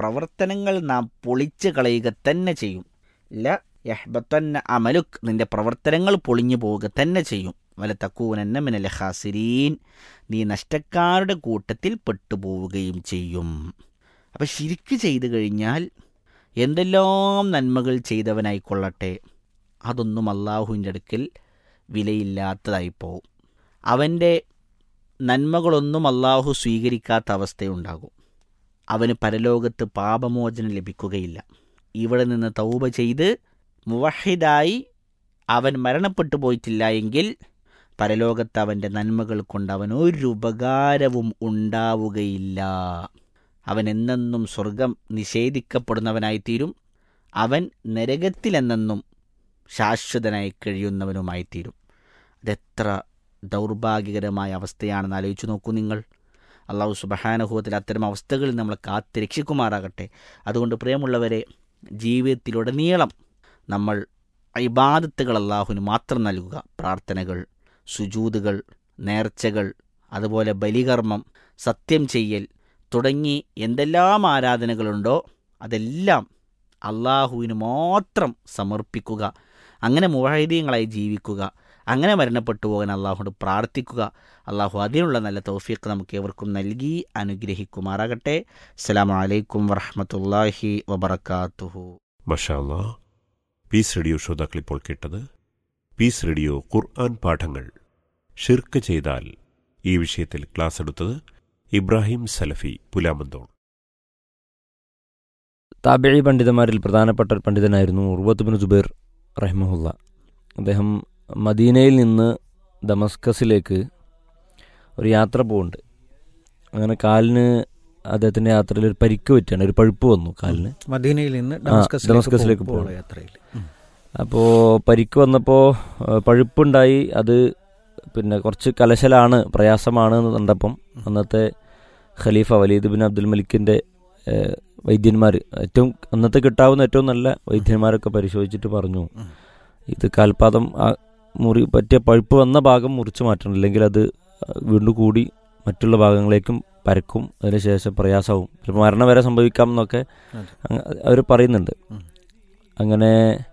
പ്രവർത്തനങ്ങൾ നാം പൊളിച്ചു കളയുക തന്നെ ചെയ്യും ല യഹ്ബത്തന്ന അമലുക് നിന്റെ പ്രവർത്തനങ്ങൾ പൊളിഞ്ഞു പോവുക തന്നെ ചെയ്യും വല തക്കൂനന്ന മിനൽ ഖാസിരീൻ നീ നഷ്ടക്കാരുടെ കൂട്ടത്തിൽ പെട്ടുപോവുകയും ചെയ്യും അപ്പം ശിരിക്ക് ചെയ്തു കഴിഞ്ഞാൽ എന്തെല്ലാം നന്മകൾ ചെയ്തവനായിക്കൊള്ളട്ടെ അതൊന്നും അള്ളാഹുവിൻ്റെ അടുക്കൽ വിലയില്ലാത്തതായി പോവും അവൻ്റെ നന്മകളൊന്നും അള്ളാഹു സ്വീകരിക്കാത്ത അവസ്ഥയുണ്ടാകും അവന് പരലോകത്ത് പാപമോചനം ലഭിക്കുകയില്ല ഇവിടെ നിന്ന് തൗബ ചെയ്ത് മുവഹിദായി അവൻ മരണപ്പെട്ടു പോയിട്ടില്ല എങ്കിൽ പരലോകത്ത് അവൻ്റെ നന്മകൾ കൊണ്ട് അവൻ ഒരു ഉപകാരവും ഉണ്ടാവുകയില്ല അവൻ എന്നെന്നും സ്വർഗം നിഷേധിക്കപ്പെടുന്നവനായിത്തീരും അവൻ നരകത്തിലെന്നെന്നും ശാശ്വതനായി കഴിയുന്നവനുമായിത്തീരും അതെത്ര ദൗർഭാഗ്യകരമായ അവസ്ഥയാണെന്ന് ആലോചിച്ചു നോക്കൂ നിങ്ങൾ അള്ളാഹു സുബഹാനുഭവത്തിൽ അത്തരം അവസ്ഥകളിൽ നമ്മളെ കാത്ത് രക്ഷിക്കുമാറാകട്ടെ അതുകൊണ്ട് പ്രിയമുള്ളവരെ ജീവിതത്തിലുടനീളം നമ്മൾ ഇബാദത്തുകൾ അള്ളാഹുവിന് മാത്രം നൽകുക പ്രാർത്ഥനകൾ സുജൂതുകൾ നേർച്ചകൾ അതുപോലെ ബലികർമ്മം സത്യം ചെയ്യൽ തുടങ്ങി എന്തെല്ലാം ആരാധനകളുണ്ടോ അതെല്ലാം അള്ളാഹുവിന് മാത്രം സമർപ്പിക്കുക അങ്ങനെ മുവാഹിദീങ്ങളായി ജീവിക്കുക അങ്ങനെ മരണപ്പെട്ടു പോകാൻ അള്ളാഹുനോട് പ്രാർത്ഥിക്കുക അള്ളാഹു അതിനുള്ള നല്ല തൗഫീഖ് നമുക്ക് ഏവർക്കും നൽകി അനുഗ്രഹിക്കുമാറാകട്ടെ അസ്സലാമു അലൈക്കും വറഹമത്തല്ലാഹി വബർക്കാത്തുഹു മഷാല്ലാ പീസ് റേഡിയോ ശ്രോതാക്കൾ ഇപ്പോൾ കേട്ടത് പീസ് റേഡിയോ ഖുർആൻ പാഠങ്ങൾ ഷിർക്ക് ചെയ്താൽ ഈ വിഷയത്തിൽ ക്ലാസ് എടുത്തത് ഇബ്രാഹിം സലഫി പുലാമന്തോൾ താബിഴി പണ്ഡിതന്മാരിൽ പ്രധാനപ്പെട്ട ഒരു പണ്ഡിതനായിരുന്നു ഉർവത്ത് ബിൻ ജുബൈർ റഹ്മഹുല്ല അദ്ദേഹം മദീനയിൽ നിന്ന് ദമസ്കസിലേക്ക് ഒരു യാത്ര പോകുന്നുണ്ട് അങ്ങനെ കാലിന് അദ്ദേഹത്തിൻ്റെ യാത്രയിൽ ഒരു പരിക്ക് പറ്റുകയാണ് ഒരു പഴുപ്പ് വന്നു കാലിന് മദീനയിൽ നിന്ന് ആ, ഡമസ്കസിലേക്ക് പോകുന്ന പോകണം. യാത്രയിൽ അപ്പോൾ പരിക്ക് വന്നപ്പോൾ പഴുപ്പുണ്ടായി അത് പിന്നെ കുറച്ച് കലശലാണ് പ്രയാസമാണ് എന്ന് കണ്ടപ്പം അന്നത്തെ ഖലീഫ വലീദ് ബിൻ അബ്ദുൽ മലിക്കിൻ്റെ വൈദ്യന്മാർ ഏറ്റവും അന്നത്തെ കിട്ടാവുന്ന ഏറ്റവും നല്ല വൈദ്യന്മാരൊക്കെ പരിശോധിച്ചിട്ട് പറഞ്ഞു ഉം. ഇത് കാൽപാദം ആ മുറി പറ്റിയ പഴുപ്പ് വന്ന ഭാഗം മുറിച്ച് മാറ്റണം അല്ലെങ്കിൽ അത് വീണ്ടും കൂടി മറ്റുള്ള ഭാഗങ്ങളിലേക്കും പരക്കും അതിനുശേഷം പ്രയാസമാവും ചിലപ്പോൾ മരണം വരെ സംഭവിക്കാം എന്നൊക്കെ അതെ. അവർ പറയുന്നുണ്ട് ഉം. അങ്ങനെ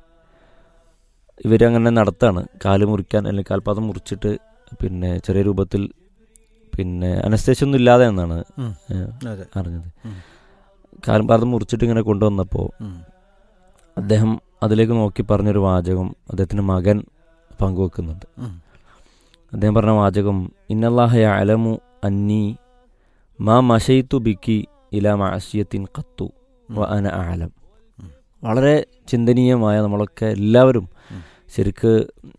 ഇവരങ്ങനെ നടത്താണ് കാല് മുറിക്കാൻ അല്ലെങ്കിൽ കാൽപാദം മുറിച്ചിട്ട് പിന്നെ ചെറിയ രൂപത്തിൽ പിന്നെ അനസ്തേഷ്യ ഒന്നും ഇല്ലാതെ എന്നാണ് ഉം. ഏഹ്, അതെ അറിഞ്ഞത് ഉം. കാൽപാദം മുറിച്ചിട്ട് ഇങ്ങനെ കൊണ്ടുവന്നപ്പോൾ ഉം. അദ്ദേഹം അതിലേക്ക് നോക്കി പറഞ്ഞൊരു വാചകം അദ്ദേഹത്തിൻ്റെ മകൻ പങ്കുവെക്കുന്നുണ്ട് ഉം. അദ്ദേഹം പറഞ്ഞ വാചകം ഇന്നല്ലാഹ അലമു അന്നി മാ മഷയിത്തു ബിക്കി ഇല മാസിയത്തിൻ കത്തു വ അന ആലം ഉം. വളരെ ചിന്തനീയമായ നമ്മളൊക്കെ എല്ലാവരും ഉം. ശരിക്ക്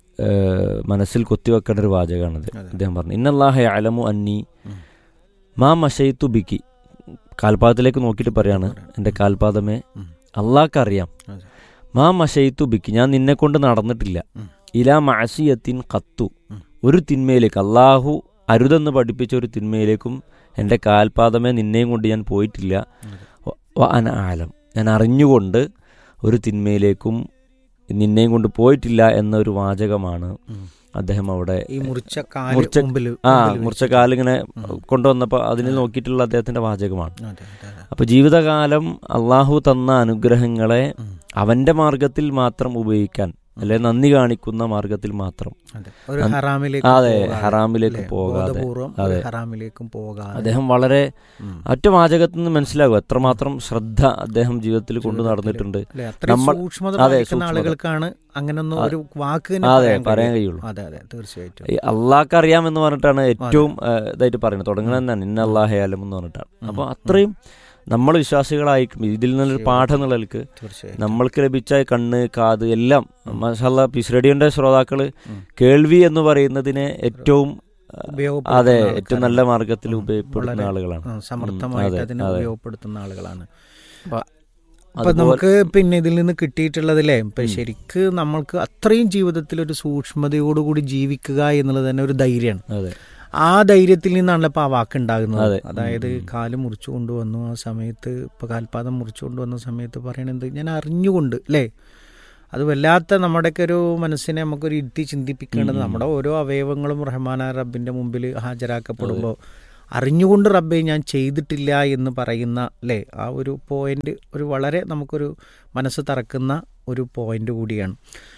ഏഹ്, മനസ്സിൽ കൊത്തിവെക്കേണ്ട ഒരു വാചകമാണിത് അതെ. അദ്ദേഹം പറഞ്ഞു ഇന്നല്ലാഹ അലമു അന്നി ഉം. മാ മഷയിത്തു ബിക്കി കാൽപാദത്തിലേക്ക് നോക്കിയിട്ട് പറയാണ് പറയാണ്. എൻ്റെ കാൽപാദമേ ഉം. അള്ളാഹ്ക്കറിയാം അതെ. മാ മഷയിത്തു ബിക്കി ഞാൻ നിന്നെ കൊണ്ട് നടന്നിട്ടില്ല ഉം. ഇലാ മാസിയത്തിൻ കത്തു ഉം. ഒരു തിന്മയിലേക്ക് അള്ളാഹു അരുതെന്ന് പഠിപ്പിച്ച ഒരു തിന്മയിലേക്കും എൻ്റെ കാൽപാദമേ നിന്നെയും കൊണ്ട് ഞാൻ പോയിട്ടില്ല അതെ. വ- വ അന ആലം ഞാൻ അറിഞ്ഞുകൊണ്ട് ഒരു തിന്മയിലേക്കും നിന്നെയും കൊണ്ട് പോയിട്ടില്ല എന്നൊരു വാചകമാണ് ഉം. അദ്ദേഹം അവിടെ ഈ മുറിച്ച കാല് മുറിച്ച- മുമ്പിൽ ആ മുമ്പിൽ മുറിച്ച വെച്ചിട്ട്. കാലിങ്ങനെ ഉം. കൊണ്ടുവന്നപ്പോൾ അതിന് അതെ. നോക്കിയിട്ടുള്ള അദ്ദേഹത്തിന്റെ വാചകമാണ് അതെ, അതെ, അതെ. അപ്പൊ ജീവിതകാലം അള്ളാഹു തന്ന അനുഗ്രഹങ്ങളെ ഉം. അവന്റെ മാർഗത്തിൽ മാത്രം ഉപയോഗിക്കാൻ അല്ലെ നന്ദി കാണിക്കുന്ന മാർഗത്തിൽ മാത്രം അതെ. ഒരു അൻ- ഹറാമിലേക്ക് അതെ പോകാതെ, ഹറാമിലേക്ക് അല്ലേ? പോകാതെ ബോധപൂർവം ഒരു അതെ. ഹറാമിലേക്കും പോകാതെ അദ്ദേഹം വളരെ ഉം. ഒറ്റ വാചകത്തിൽ നിന്ന് മനസ്സിലാകും എത്രമാത്രം ശ്രദ്ധ അദ്ദേഹം ജീവിതത്തിൽ കൊണ്ടു ജീവിതത്തില് നടന്നിട്ടുണ്ട് അല്ലേ? അത്രയും നമ്മൾ- സൂക്ഷ്മത അതെ, പാലിക്കുന്ന സൂക്ഷ്മത. ആളുകൾക്കാണ് അങ്ങനൊന്നും ആ. ഒരു വാക്ക് തന്നെ അതെ പറയാൻ പറയാൻ കഴിയും. കഴിയുള്ളൂ അതെ അതെ തീർച്ചയായിട്ടും ഈ അള്ളാഹ്ക്ക് അറിയാമെന്ന് പറഞ്ഞിട്ടാണ് ഏറ്റവും ആ, ഇതായിട്ട് പറയുന്നത് തുടങ്ങുന്നത് തന്നെയാണ് ഇന്ന അള്ളാഹെ ആലം എന്ന് പറഞ്ഞിട്ടാണ് ഉം. അപ്പോൾ അത്രയും നമ്മൾ വിശ്വാസികളായിരിക്കും ഇതിൽ നിന്നൊരു പാഠം എന്നുള്ള നിലക്ക് തീർച്ചയായിട്ടും നമ്മൾക്ക് ലഭിച്ച കണ്ണ് കാത് എല്ലാം മഷാല്ല പിസ്രഡിയുടെ ശ്രോതാക്കള് ഉം. കേൾവി എന്ന് പറയുന്നതിനെ ഏറ്റവും ആ, ഉപയോഗപ്പെടുത്തുന്ന അതെ ആൾക്കാരാണ്. ഏറ്റവും നല്ല മാർഗത്തിൽ ഉം. ഉപയോഗപ്പെടുത്തുന്ന വളരെ, ആളുകളാണ് ആ, സമർത്ഥമായിട്ട് അതെ, അതിനെ അതെ. ഉപയോഗപ്പെടുത്തുന്ന ആളുകളാണ് അപ്പൊ അപ്പൊ അതുപോലെ- നമുക്ക് പിന്നെ ഇതിൽ നിന്ന് കിട്ടിയിട്ടുള്ളതില്ലേ ഇപ്പൊ ഉം. ശരിക്ക് നമ്മൾക്ക് അത്രയും ജീവിതത്തിൽ ഒരു സൂക്ഷ്മതയോടുകൂടി ജീവിക്കുക എന്നുള്ളത് തന്നെ ഒരു ധൈര്യമാണ് അതെ ആ ധൈര്യത്തിൽ നിന്നാണല്ലോ ഇപ്പൊ ആ വാക്ക് ഉണ്ടാകുന്നത് അതെ. അതായത് ഉം, ഉം. കാല് മുറിച്ചു കൊണ്ടുവന്നു ആ സമയത്ത് ഇപ്പൊ കാൽപാദം മുറിച്ചു കൊണ്ടുവന്ന സമയത്ത് പറയണത് ഞാൻ അറിഞ്ഞുകൊണ്ട് അല്ലേ അത് വല്ലാത്ത നമ്മുടെയൊക്കെ ഒരു മനസ്സിനെ നമുക്കൊരു ഇരുത്തി ചിന്തിപ്പിക്കേണ്ടത് ഉം, ഉം. നമ്മുടെ ഓരോ അവയവങ്ങളും റഹ്മാന റബ്ബിന്റെ മുമ്പിൽ ഹാജരാക്കപ്പെടുമ്പോൾ അറിഞ്ഞുകൊണ്ട് റബ്ബെ ഞാൻ ചെയ്തിട്ടില്ല എന്ന് പറയുന്ന അല്ലേ ആ ഒരു പോയിന്റ് ഒരു വളരെ നമുക്കൊരു മനസ്സ് തറക്കുന്ന ഒരു പോയിന്റ് കൂടിയാണ്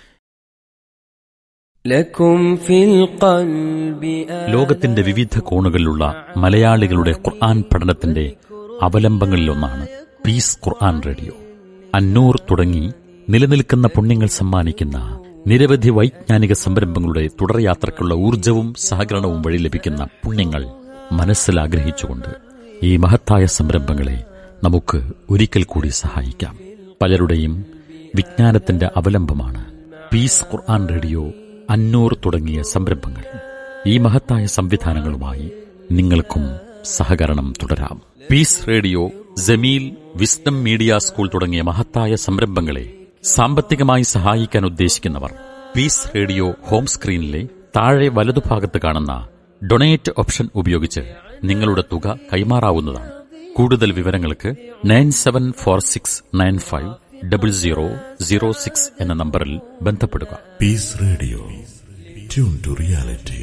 لكم في القلب ലോകത്തിന്റെ വിവിധ കോണുകളിലുള്ള മലയാളികളുടെ ഖുർആൻ പഠനത്തിന്റെ അവലംബങ്ങളിലൊന്നാണ് പീസ് ഖുർആൻ റേഡിയോ അന്നൂർ തുടങ്ങി നിലനിൽക്കുന്ന പുണ്യങ്ങൾ സമ്മാനിക്കുന്ന നിരവധി വൈജ്ഞാനിക സംരംഭങ്ങളുടെ തുടർയാത്രയ്ക്കുള്ള ഊർജവും സഹകരണവും വഴി ലഭിക്കുന്ന പുണ്യങ്ങൾ മനസ്സിൽ ആഗ്രഹിച്ചുകൊണ്ട് ഈ മഹത്തായ സംരംഭങ്ങളെ നമുക്ക് ഒരിക്കൽ കൂടി സഹായിക്കാം പലരുടെയും വിജ്ഞാനത്തിന്റെ അവലംബമാണ് പീസ് ഖുർആൻ റേഡിയോ അന്നൂർ തുടങ്ങിയ സംരംഭങ്ങൾ ഈ മഹത്തായ സംവിധാനങ്ങളുമായി നിങ്ങൾക്കും സഹകരണം തുടരാം peace radio Jameel wisdom media school തുടങ്ങിയ മഹത്തായ സംരംഭങ്ങളെ സാമ്പത്തികമായി സഹായിക്കാൻ ഉദ്ദേശിക്കുന്നവർ പീസ് റേഡിയോ ഹോം സ്ക്രീനിലെ താഴെ വലതുഭാഗത്ത് കാണുന്ന ഡൊണേറ്റ് ഓപ്ഷൻ ഉപയോഗിച്ച് നിങ്ങളുടെ തുക കൈമാറാവുന്നതാണ് കൂടുതൽ വിവരങ്ങൾക്ക് nine seven four six nine five double zero zero six എന്ന നമ്പറിൽ ബന്ധപ്പെടുക Peace Radio. Tune to reality.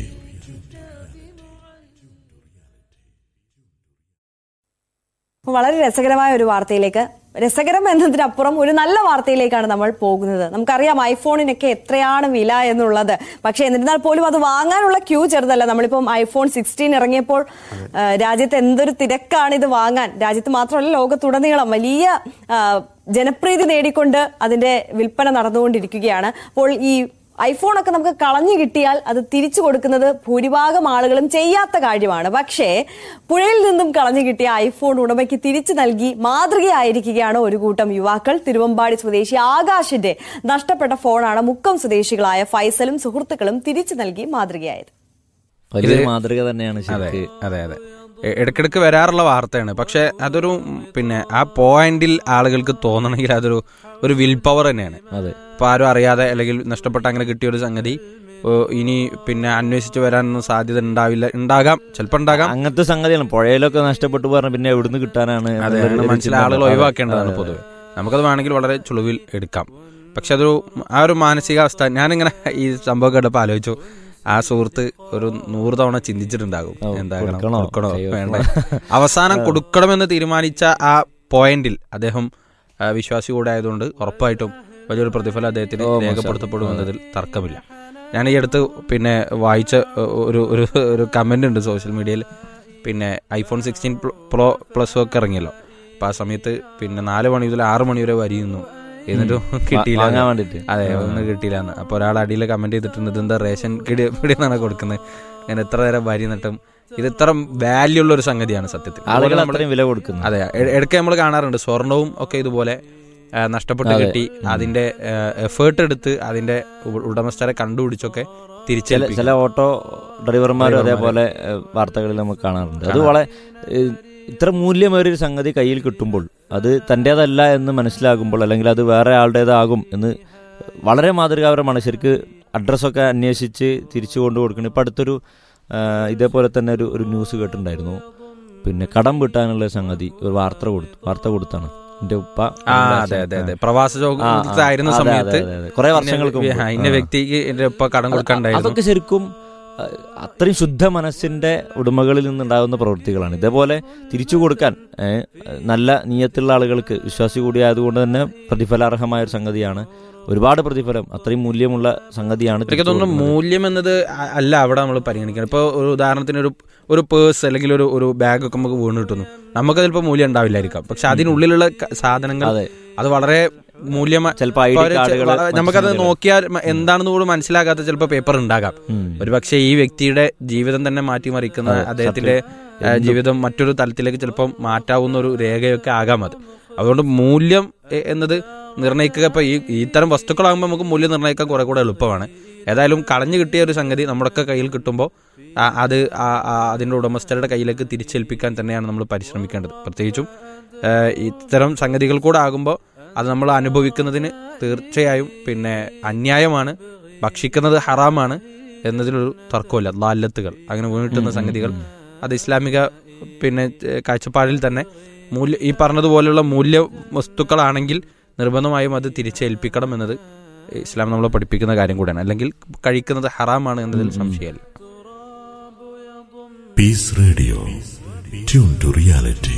വളരെ രസകരമായ ഒരു വാർത്തയിലേക്ക് രസകരം എന്നതിനപ്പുറം ഒരു നല്ല വാർത്തയിലേക്കാണ് നമ്മൾ പോകുന്നത് നമുക്കറിയാം ഐഫോണിനൊക്കെ എത്രയാണ് വില എന്നുള്ളത് പക്ഷേ എന്നിരുന്നാൽ പോലും അത് വാങ്ങാനുള്ള ക്യൂ ചെറുതല്ല നമ്മളിപ്പം ഐഫോൺ സിക്സ്റ്റീൻ ഇറങ്ങിയപ്പോൾ ആ, രാജ്യത്ത് എന്തൊരു തിരക്കാണ് ഇത് വാങ്ങാൻ രാജ്യത്ത് മാത്രമല്ല ലോകത്തുടനീളം വലിയ ആ, ജനപ്രീതി നേടിക്കൊണ്ട് അതിന്റെ വിൽപ്പന നടന്നുകൊണ്ടിരിക്കുകയാണ് അപ്പോൾ ഈ ഐഫോൺ ഒക്കെ നമുക്ക് കളഞ്ഞു കിട്ടിയാൽ അത് തിരിച്ചു കൊടുക്കുന്നത് ഭൂരിഭാഗം ആളുകളും ചെയ്യാത്ത കാര്യമാണ് പക്ഷേ പുഴയിൽ നിന്നും കളഞ്ഞു കിട്ടിയ ഐഫോൺ ഉടമയ്ക്ക് തിരിച്ചു നൽകി മാതൃകയായിരിക്കുകയാണ് ഒരു കൂട്ടം യുവാക്കൾ തിരുവമ്പാടി സ്വദേശി ആകാശിന്റെ നഷ്ടപ്പെട്ട ഫോണാണ് മുക്കം സ്വദേശികളായ ഫൈസലും സുഹൃത്തുക്കളും തിരിച്ചു നൽകി മാതൃകയായത് വലിയൊരു മാതൃക തന്നെയാണ് ശരിക്ക് അതെ അതെ എ- ഇടയ്ക്കിടയ്ക്ക് വരാറുള്ള വാർത്തയാണ് പക്ഷെ അതൊരു ഉം, പിന്നെ ആ പോയിന്റിൽ ആളുകൾക്ക് തോന്നണമെങ്കിൽ അതൊരു ഒരു വിൽ പവർ തന്നെയാണ് അതെ ഇപ്പൊ ആരും അറിയാതെ അല്ലെങ്കിൽ നഷ്ടപ്പെട്ട അങ്ങനെ കിട്ടിയ ഒരു സംഗതി ഓ, ഇനി പിന്നെ അന്വേഷിച്ച് വരാനൊന്നും സാധ്യത ഉണ്ടാവില്ല ഉണ്ടാകാം ചിലപ്പോൾ ഉണ്ടാകാം അങ്ങനത്തെ സംഗതിയാണ് പുഴയിലൊക്കെ നഷ്ടപ്പെട്ടു പറഞ്ഞ പിന്നെ എവിടുന്ന് കിട്ടാനാണ് അതെ എന്നുള്ളൊരു അങ്ങനെ മനസ്സിലെ ചിന്ത ആളുകൾ ഉണ്ട്. ഒഴിവാക്കേണ്ടതാണ് അതെ, പൊതുവെ നമുക്കത് വേണമെങ്കിൽ വളരെ ചുളിവിൽ എടുക്കാം പക്ഷെ അതൊരു ആ ഒരു മാനസികാവസ്ഥ ഞാനിങ്ങനെ ഈ സംഭവം കേട്ടപ്പോൾ ആലോചിച്ചു ആ സുഹൃത്ത് ഒരു നൂറ് തവണ ചിന്തിച്ചിട്ടുണ്ടാകും ഓ, എന്താകണം കൊടുക്കണോ? കൊടുക്കണോ അയ്യോ. വേണ്ട അവസാനം കൊടുക്കണമെന്ന് തീരുമാനിച്ച ആ പോയിന്റിൽ അദ്ദേഹം ആ, വിശ്വാസി കൂടെ ആയതുകൊണ്ട് ഉറപ്പായിട്ടും വലിയൊരു പ്രതിഫലം അദ്ദേഹത്തിന് ഓ, മാഷാ. രേഖപ്പെടുത്തപ്പെടുമെന്നതിൽ തർക്കമില്ല ഞാൻ ഈ അടുത്ത് പിന്നെ വായിച്ച ഒരു ഒരു ഒരു കമന്റ് ഉണ്ട് സോഷ്യൽ മീഡിയയിൽ പിന്നെ ഐഫോൺ സിക്സ്റ്റീൻ പ്രോ പ്ലസ് ഒക്കെ ഇറങ്ങിയല്ലോ അപ്പൊ ആ സമയത്ത് പിന്നെ നാല് മണി മുതൽ ആറ് മണി വരെ വരിയുന്നു എന്നിട്ടും കിട്ടിയില്ല വാങ്ങാൻ വേണ്ടിട്ട് അതെ ഒന്നും കിട്ടിയില്ല എന്ന് അപ്പൊ ഒരാൾ അടിയിൽ കമന്റ് ചെയ്തിട്ടുണ്ട് ഇത് എന്താ റേഷൻ കിടി പിടിയെന്നാണ് കൊടുക്കുന്നത് അങ്ങനെ എത്ര നേരം വരി എന്നിട്ടും ഇത് ഇത്ര വാല്യൂ ഉള്ള ഒരു സംഗതിയാണ് സത്യത്തിൽ ആളുകൾ അതുപോലെ നമ്മള് അത്രയും വില കൊടുക്കുന്നു അതെ എ- ഇടയ്ക്ക് നമ്മൾ കാണാറുണ്ട് സ്വർണവും ഒക്കെ ഇതുപോലെ ആ, നഷ്ടപ്പെട്ട് അതെ. കിട്ടി അതിന്റെ എഫേർട്ട് എടുത്ത് അതിന്റെ ഉ- ഉടമസ്ഥരെ കണ്ടുപിടിച്ചൊക്കെ ചില തിരിച്ചേൽപ്പിക്കും ചില ഓട്ടോ ഡ്രൈവർമാരും ഡ്രൈവർമാര്. അതേപോലെ ഏഹ്, വാർത്തകളിൽ നമുക്ക് കാണാറുണ്ട് അത് കാണാം. വളരെ ഏഹ്, ഇത്ര മൂല്യമേറിയൊരു സംഗതി കയ്യിൽ കിട്ടുമ്പോൾ അത് തൻ്റേതല്ല എന്ന് മനസ്സിലാകുമ്പോൾ അല്ലെങ്കിൽ അത് വേറെ ആളുടേതാകും എന്ന് വളരെ മാതൃകാപരമാണ് ശരിക്ക് അഡ്രസ്സൊക്കെ അന്വേഷിച്ച് തിരിച്ചു കൊണ്ടു കൊടുക്കണം ഇപ്പം അടുത്തൊരു ആ, ഇതേപോലെ തന്നെ ഒരു ഒരു ന്യൂസ് കേട്ടിട്ടുണ്ടായിരുന്നു പിന്നെ കടം വീട്ടാനുള്ള സംഗതി ഒരു വാർത്ത കൊടുത്തു വാർത്ത കൊടുത്താണ് എൻ്റെ ഉപ്പ ആ അതെ അതെ അതെ പ്രവാസ ആയിരുന്ന അതെ, സമയത്ത് അതെ, അതെ. കുറേ വർഷങ്ങൾക്ക് മുമ്പ്. ഇന്ന- ഇന്ന ആ. വ്യക്തിക്ക് എന്റെ ഉപ്പ കടം കൊടുക്കണ്ടായിരുന്നു അതൊക്കെ ശരിക്കും അഹ്, അത്രയും ശുദ്ധ മനസ്സിന്റെ ഉടമകളിൽ നിന്നുണ്ടാകുന്ന പ്രവൃത്തികളാണ് ഇതേപോലെ തിരിച്ചു കൊടുക്കാൻ ഏഹ്, നല്ല നീയത്തുള്ള ആളുകൾക്ക് വിശ്വാസി കൂടി ആയതുകൊണ്ട് തന്നെ പ്രതിഫലാർഹമായ ഒരു സംഗതിയാണ് ഒരുപാട് പ്രതിഫലം അത്രയും മൂല്യമുള്ള സംഗതിയാണ് എനിക്ക് തിരിച്ചു തോന്നുന്നു കൊടുക്കുന്നത്. മൂല്യം എന്നത് അ- അല്ല അവിടെ നമ്മൾ പരിഗണിക്കണം ഇപ്പോൾ ഒരു ഉദാഹരണത്തിന് ഒരു ഒരു പേഴ്സ് അല്ലെങ്കിൽ ഒരു ഒരു ബാഗ് ഒക്കെ നമുക്ക് വീണ് കിട്ടുന്നു നമുക്ക് ചിലപ്പോൾ മൂല്യം ഉണ്ടാവില്ലായിരിക്കാം പക്ഷെ അതിനുള്ളിലുള്ള ക- സാധനങ്ങൾ അതെ അത് വളരെ മൂല്യമായി ചിലപ്പോൾ ഐ ഡി കാർഡുകൾ നമുക്കത് നോക്കിയാൽ മ- എന്താണെന്ന് കൂടി മനസ്സിലാകാത്ത ചിലപ്പോൾ പേപ്പർ ഉണ്ടാകാം ഒരു പക്ഷേ ഈ വ്യക്തിയുടെ ജീവിതം തന്നെ മാറ്റിമറിക്കുന്ന അതെ, അദ്ദേഹത്തിന്റെ സത്യം. ആ, ജീവിതം മറ്റൊരു തലത്തിലേക്ക് ചിലപ്പം മാറ്റാവുന്ന ഒരു രേഖയൊക്കെ ആകാം അത് അതുകൊണ്ട് മൂല്യം എ- എന്നത് നിർണ്ണയിക്കുക ഇപ്പൊ ഈ ഇത്തരം വസ്തുക്കളാകുമ്പോൾ നമുക്ക് മൂല്യം നിർണ്ണയിക്കാൻ കുറെ കൂടെ എളുപ്പമാണ് ഏതായാലും കളഞ്ഞു കിട്ടിയ ഒരു സംഗതി നമ്മുടെയൊക്കെ കയ്യിൽ കിട്ടുമ്പോൾ ആ- അത് ആ- ആ അതിന്റെ ഉടമസ്ഥരുടെ കയ്യിലേക്ക് തിരിച്ചേൽപ്പിക്കാൻ തന്നെയാണ് നമ്മൾ പരിശ്രമിക്കേണ്ടത് പ്രത്യേകിച്ചും ആ, ഇത്തരം സംഗതികൾ കൂടെ ആകുമ്പോൾ അത് നമ്മൾ അനുഭവിക്കുന്നതിന് തീർച്ചയായും പിന്നെ അന്യായമാണ് ഭക്ഷിക്കുന്നത് ഹറാമാണ് എന്നതിലൊരു തർക്കമില്ല ലാല്ലത്തുകൾ അങ്ങനെ വീണിട്ടുന്ന സംഗതികൾ അത് ഇസ്ലാമിക പിന്നെ ഏഹ്, കാഴ്ചപ്പാടിൽ തന്നെ മൂല്യ ഈ പറഞ്ഞതുപോലെയുള്ള മൂല്യ വസ്തുക്കളാണെങ്കിൽ നിർബന്ധമായും അത് തിരിച്ചേൽപ്പിക്കണം എന്നത് ഇസ്ലാം നമ്മളെ പഠിപ്പിക്കുന്ന കാര്യം കൂടെയാണ് അല്ലെങ്കിൽ കഴിക്കുന്നത് ഹറാമാണ് എന്നതിൽ സംശയമല്ല Peace Radio. Tune to reality.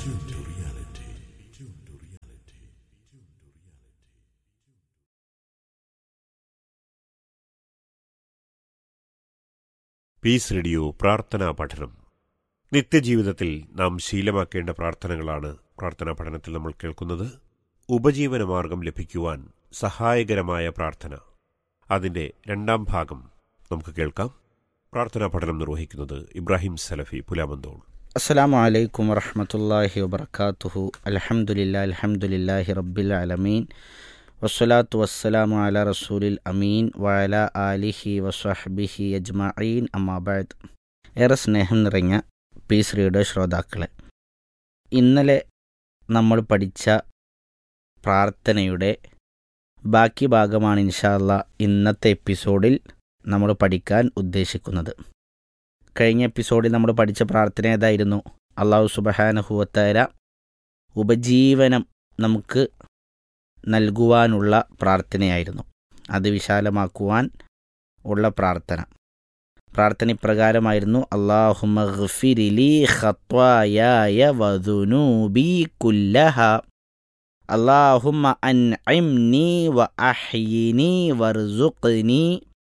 Peace radio പ്രാർത്ഥനാ പഠനം നിത്യജീവിതത്തിൽ നാം ശീലമാക്കേണ്ട പ്രാർത്ഥനകളാണ് പ്രാർത്ഥനാ പഠനത്തിൽ നമ്മൾ കേൾക്കുന്നത് ഉപജീവനമാർഗം ലഭിക്കുവാൻ സഹായകരമായ പ്രാർത്ഥന അതിൻ്റെ രണ്ടാം ഭാഗം നമുക്ക് കേൾക്കാം പ്രാർത്ഥനാ പഠനം നിർവഹിക്കുന്നത് ഇബ്രാഹിം സലഫി പുലാമന്തോൾ അസ്സലാമു അലൈക്കും വറഹമത്തല്ലാഹി വബർക്കാത്തുഹു അൽഹംദുലില്ലാ അൽഹംദുലില്ലാഹി റബ്ബിൽ അലമീൻ വസ്സലാത്തു വസ്സലാമു അല റസൂലിൽ അമീൻ വഅല ആലിഹി വസ്വഹ്ബിഹി അജ്മഈൻ അമ്മാബാദ് ഏറെ സ്നേഹം നിറഞ്ഞ പീസ് റീഡർ ശ്രോതാക്കളെ ഇന്നലെ നമ്മൾ പഠിച്ച പ്രാർത്ഥനയുടെ ബാക്കി ഭാഗമാണ് ഇൻഷാല്ല ഇന്നത്തെ എപ്പിസോഡിൽ നമ്മൾ പഠിക്കാൻ ഉദ്ദേശിക്കുന്നത് കഴിഞ്ഞ എപ്പിസോഡിൽ നമ്മൾ പഠിച്ച പ്രാർത്ഥന ഏതായിരുന്നു അള്ളാഹു സുബഹാനഹുവത്താര ഉപജീവനം നമുക്ക് നൽകുവാനുള്ള പ്രാർത്ഥനയായിരുന്നു അത് വിശാലമാക്കുവാൻ ഉള്ള പ്രാർത്ഥന പ്രാർത്ഥന ഇപ്രകാരമായിരുന്നു അള്ളാഹുമഗ്ഫിരിലി ഖത്വായായ വദുനൂബി കുല്ലഹ അള്ളാഹുമ്മ അൻഇംനി വ അഹ്യിനി വർസുഖ്നി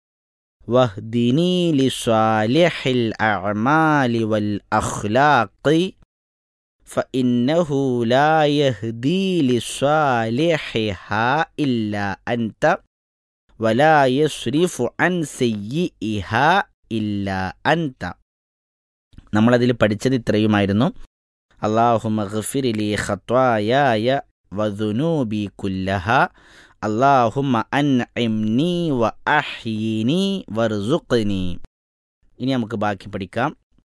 واهدني لصالح الأعمال والأخلاق فإنه لا يهدي لصالحها إلا أنت ولا يصرف عن سيئها إلا أنت നമ്മളതിൽ പഠിച്ചത് ഇത്രയുമായിരുന്നു അള്ളാഹുമഗ്ഫിരിലി ഖത്വായായ വദുനൂബി കുല്ലഹ അള്ളാഹുമ്മ അൻഇംനി വ അഹ്യിനി വർസുഖ്നി ഇനി നമുക്ക് ബാക്കി പഠിക്കാം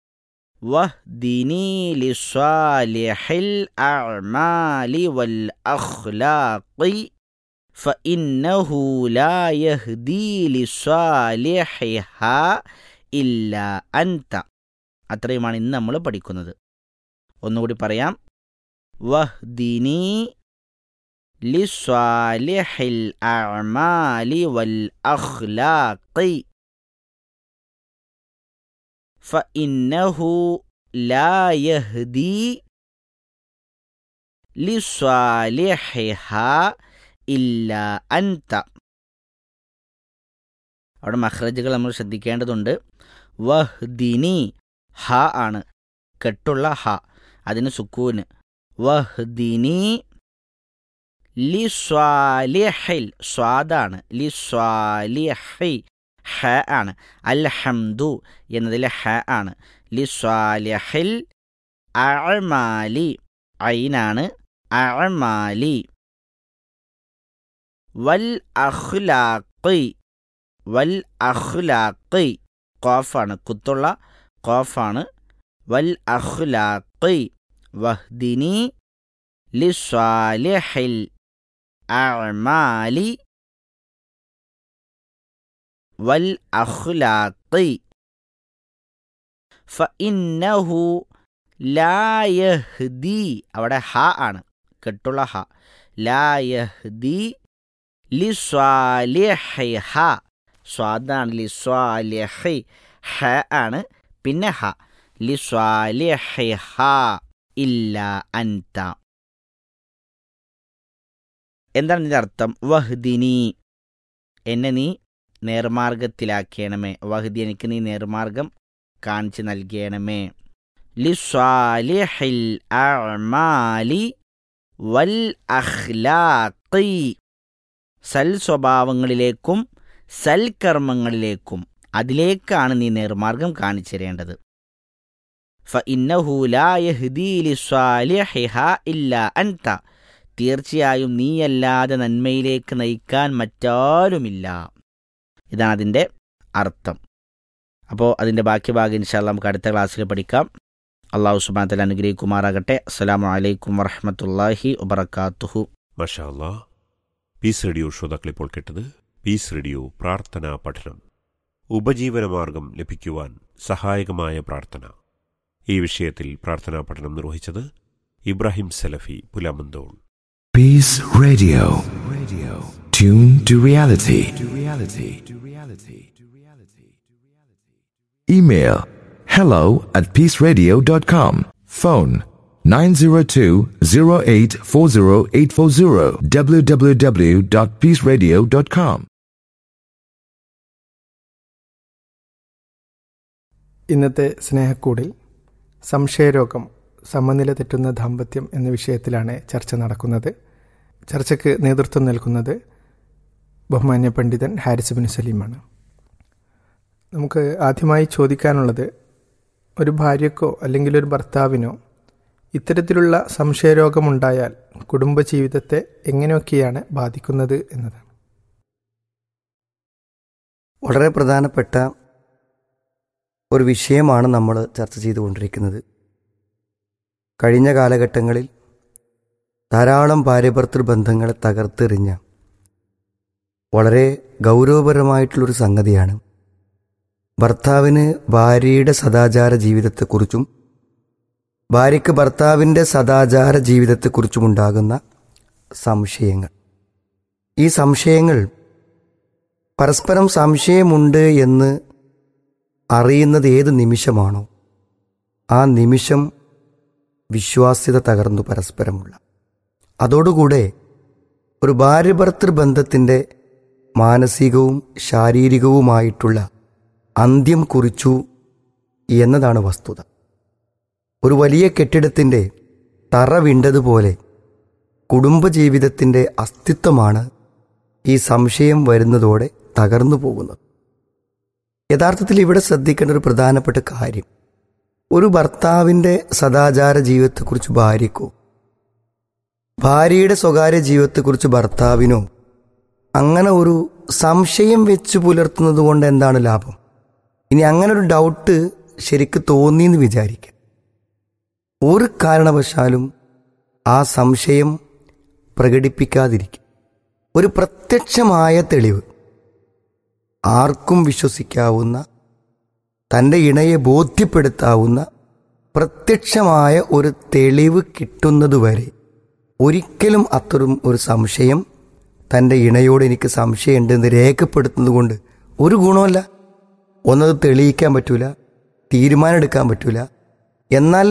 വഹ്ദിനി ലിസ്വാലിഹിൽ അഅ്മാലി വൽ അഖ്ലാഖി فإنه لا يهدي لصالحها إلا أنت അത്രയുമാണ് ഇന്ന് നമ്മൾ പഠിക്കുന്നത് ഒന്നുകൂടി പറയാം വഹ്ദിനി لصالح الأعمال والأخلاق فإنه لا يهدي لصالحها إلا أنت അവിടെ മഹ്റജുകൾ നമ്മൾ ശ്രദ്ധിക്കേണ്ടതുണ്ട് വഹ്ദിനി ഹ ആണ് കെട്ടുള്ള ഹ അതിന് സുക്കൂന് വഹ്ദിനി ലിസ്വാലിഹിൽ സ്വാദാണ് ലിസ്വാലിഹി ഹ ആണ് അൽ ഹംദു എന്നതിൽ ഹ ആണ് ലിസ്വാലിഹിൽ അഅ്മാലി ഐനാണ് അഅ്മാലി വൽ അഖ്ലാഖി വൽ അഖ്ലാഖി ഖാഫാണ് കുത്തുള്ള ഖാഫാണ് വൽ അഖ്ലാഖി വഹ്ദിനി ലിസ്വാലിഹിൽ الأعمال والأخلاق فإنه لا يهدي അവിടെ ഹ ആണ് കെട്ടുള്ള ഹ ലാ യഹ്ദി ലിസ്വാലിഹിഹ സ്വാദാണ് ലിസ്വാലിഹി ഹ ആണ് പിന്നെ ഹ ലിസ്വാലിഹിഹ ഇല്ല അൻത എന്താണ് ഇതിൻ്റെ അർത്ഥം വഹ്ദിനി എന്നെ നീ നേർമാർഗത്തിലാക്കണമേ വഹ്ദി എനിക്ക് നീ നേർമാർഗം കാണിച്ചു നൽകണമേ ലിസ്വാലിഹിൽ അഅ്മാലി വൽ അഖ്ലാഖി സൽ സ്വഭാവങ്ങളിലേക്കും സൽക്കർമ്മങ്ങളിലേക്കും അതിലേക്കാണ് നീ നേർമാർഗം കാണിച്ചു തരേണ്ടത് ഫഇന്നഹു ലാ യഹ്ദീ ലിസ്വാലിഹിഹ ഇല്ലാ അൻത തീർച്ചയായും നീയല്ലാതെ നന്മയിലേക്ക് നയിക്കാൻ മറ്റാരുമില്ല ഇതാണ് അതിൻ്റെ അർത്ഥം അപ്പോൾ അതിൻ്റെ ബാക്കി ഭാഗം ഇൻഷാല്ല നമുക്ക് അടുത്ത ക്ലാസ്സിൽ പഠിക്കാം അള്ളാഹു സുബാനത്തല അനുഗ്രഹിക്കുമാറാകട്ടെ അസ്സലാമു അലൈക്കും വറഹമത്തല്ലാഹി വബർക്കാത്തുഹു മഷാ അല്ലാ പീസ് റേഡിയോ ശ്രോതാക്കൾ ഇപ്പോൾ കേട്ടത് പീസ് റേഡിയോ പ്രാർത്ഥനാ പഠനം ഉപജീവനമാർഗം ലഭിക്കുവാൻ സഹായകമായ പ്രാർത്ഥന ഈ വിഷയത്തിൽ പ്രാർത്ഥനാ പഠനം നിർവഹിച്ചത് ഇബ്രാഹിം സലഫി Pulamanthole Peace Radio. Radio. Tune to reality. To reality. To reality. To reality. Email hello at peaceradio.com. Phone 902-0840-840 www.peaceradio.com. ഇന്നത്തെ സ്നേഹക്കൂടിൽ സംശയരോഗം സമനില തെറ്റുന്ന ദാമ്പത്യം എന്ന വിഷയത്തിലാണ് ചർച്ച നടക്കുന്നത് ചർച്ചയ്ക്ക് നേതൃത്വം നൽകുന്നത് ബഹുമാന്യ പണ്ഡിതൻ ഹാരിസ് ബിൻ സലീമാണ് നമുക്ക് ആദ്യമായി ചോദിക്കാനുള്ളത് ഒരു ഭാര്യക്കോ അല്ലെങ്കിൽ ഒരു ഭർത്താവിനോ ഇത്തരത്തിലുള്ള സംശയരോഗമുണ്ടായാൽ കുടുംബജീവിതത്തെ എങ്ങനെയൊക്കെയാണ് ബാധിക്കുന്നത് എന്നതാണ് വളരെ പ്രധാനപ്പെട്ട ഒരു വിഷയമാണ് നമ്മൾ ചർച്ച ചെയ്തുകൊണ്ടിരിക്കുന്നത് കഴിഞ്ഞ കാലഘട്ടങ്ങളിൽ ധാരാളം ഭാര്യഭർത്തൃ ബന്ധങ്ങളെ തകർത്തെറിഞ്ഞ വളരെ ഗൗരവപരമായിട്ടുള്ളൊരു സംഗതിയാണ് ഭർത്താവിന് ഭാര്യയുടെ സദാചാര ജീവിതത്തെക്കുറിച്ചും ഭാര്യയ്ക്ക് ഭർത്താവിൻ്റെ സദാചാര ജീവിതത്തെക്കുറിച്ചുമുണ്ടാകുന്ന സംശയങ്ങൾ ഈ സംശയങ്ങൾ പരസ്പരം സംശയമുണ്ട് എന്ന് അറിയുന്നത് ഏത് നിമിഷമാണോ ആ നിമിഷം വിശ്വാസ്യത തകർന്നു പരസ്പരമുള്ള അതോടുകൂടെ ഒരു ഭാര്യഭർത്തൃ ബന്ധത്തിൻ്റെ മാനസികവും ശാരീരികവുമായിട്ടുള്ള അന്ത്യം കുറിച്ചു എന്നതാണ് വസ്തുത ഒരു വലിയ കെട്ടിടത്തിൻ്റെ തറ വിണ്ടതുപോലെ കുടുംബജീവിതത്തിൻ്റെ അസ്തിത്വമാണ് ഈ സംശയം വരുന്നതോടെ തകർന്നു പോകുന്നത് യഥാർത്ഥത്തിൽ ഇവിടെ ശ്രദ്ധിക്കേണ്ട ഒരു പ്രധാനപ്പെട്ട കാര്യം ഒരു ഭർത്താവിൻ്റെ സദാചാര ജീവിതത്തെക്കുറിച്ച് ഭാര്യയ്ക്കോ ഭാര്യയുടെ സ്വകാര്യ ജീവിതത്തെക്കുറിച്ച് ഭർത്താവിനോ അങ്ങനെ ഒരു സംശയം വെച്ച് പുലർത്തുന്നത് കൊണ്ട് എന്താണ് ലാഭം ഇനി അങ്ങനെ ഒരു ഡൗട്ട് ശരിക്ക് തോന്നിയെന്ന് വിചാരിക്കാം ഒരു കാരണവശാലും ആ സംശയം പ്രകടിപ്പിക്കാതിരിക്കും ഒരു പ്രത്യക്ഷമായ തെളിവ് ആർക്കും വിശ്വസിക്കാവുന്ന തൻ്റെ ഇണയെ ബോധ്യപ്പെടുത്താവുന്ന പ്രത്യക്ഷമായ ഒരു തെളിവ് കിട്ടുന്നതുവരെ ഒരിക്കലും അത്തരം ഒരു സംശയം തൻ്റെ ഇണയോട് എനിക്ക് സംശയമുണ്ടെന്ന് രേഖപ്പെടുത്തുന്നത് കൊണ്ട് ഒരു ഗുണമല്ല ഒന്നത് തെളിയിക്കാൻ പറ്റൂല തീരുമാനമെടുക്കാൻ പറ്റൂല എന്നാൽ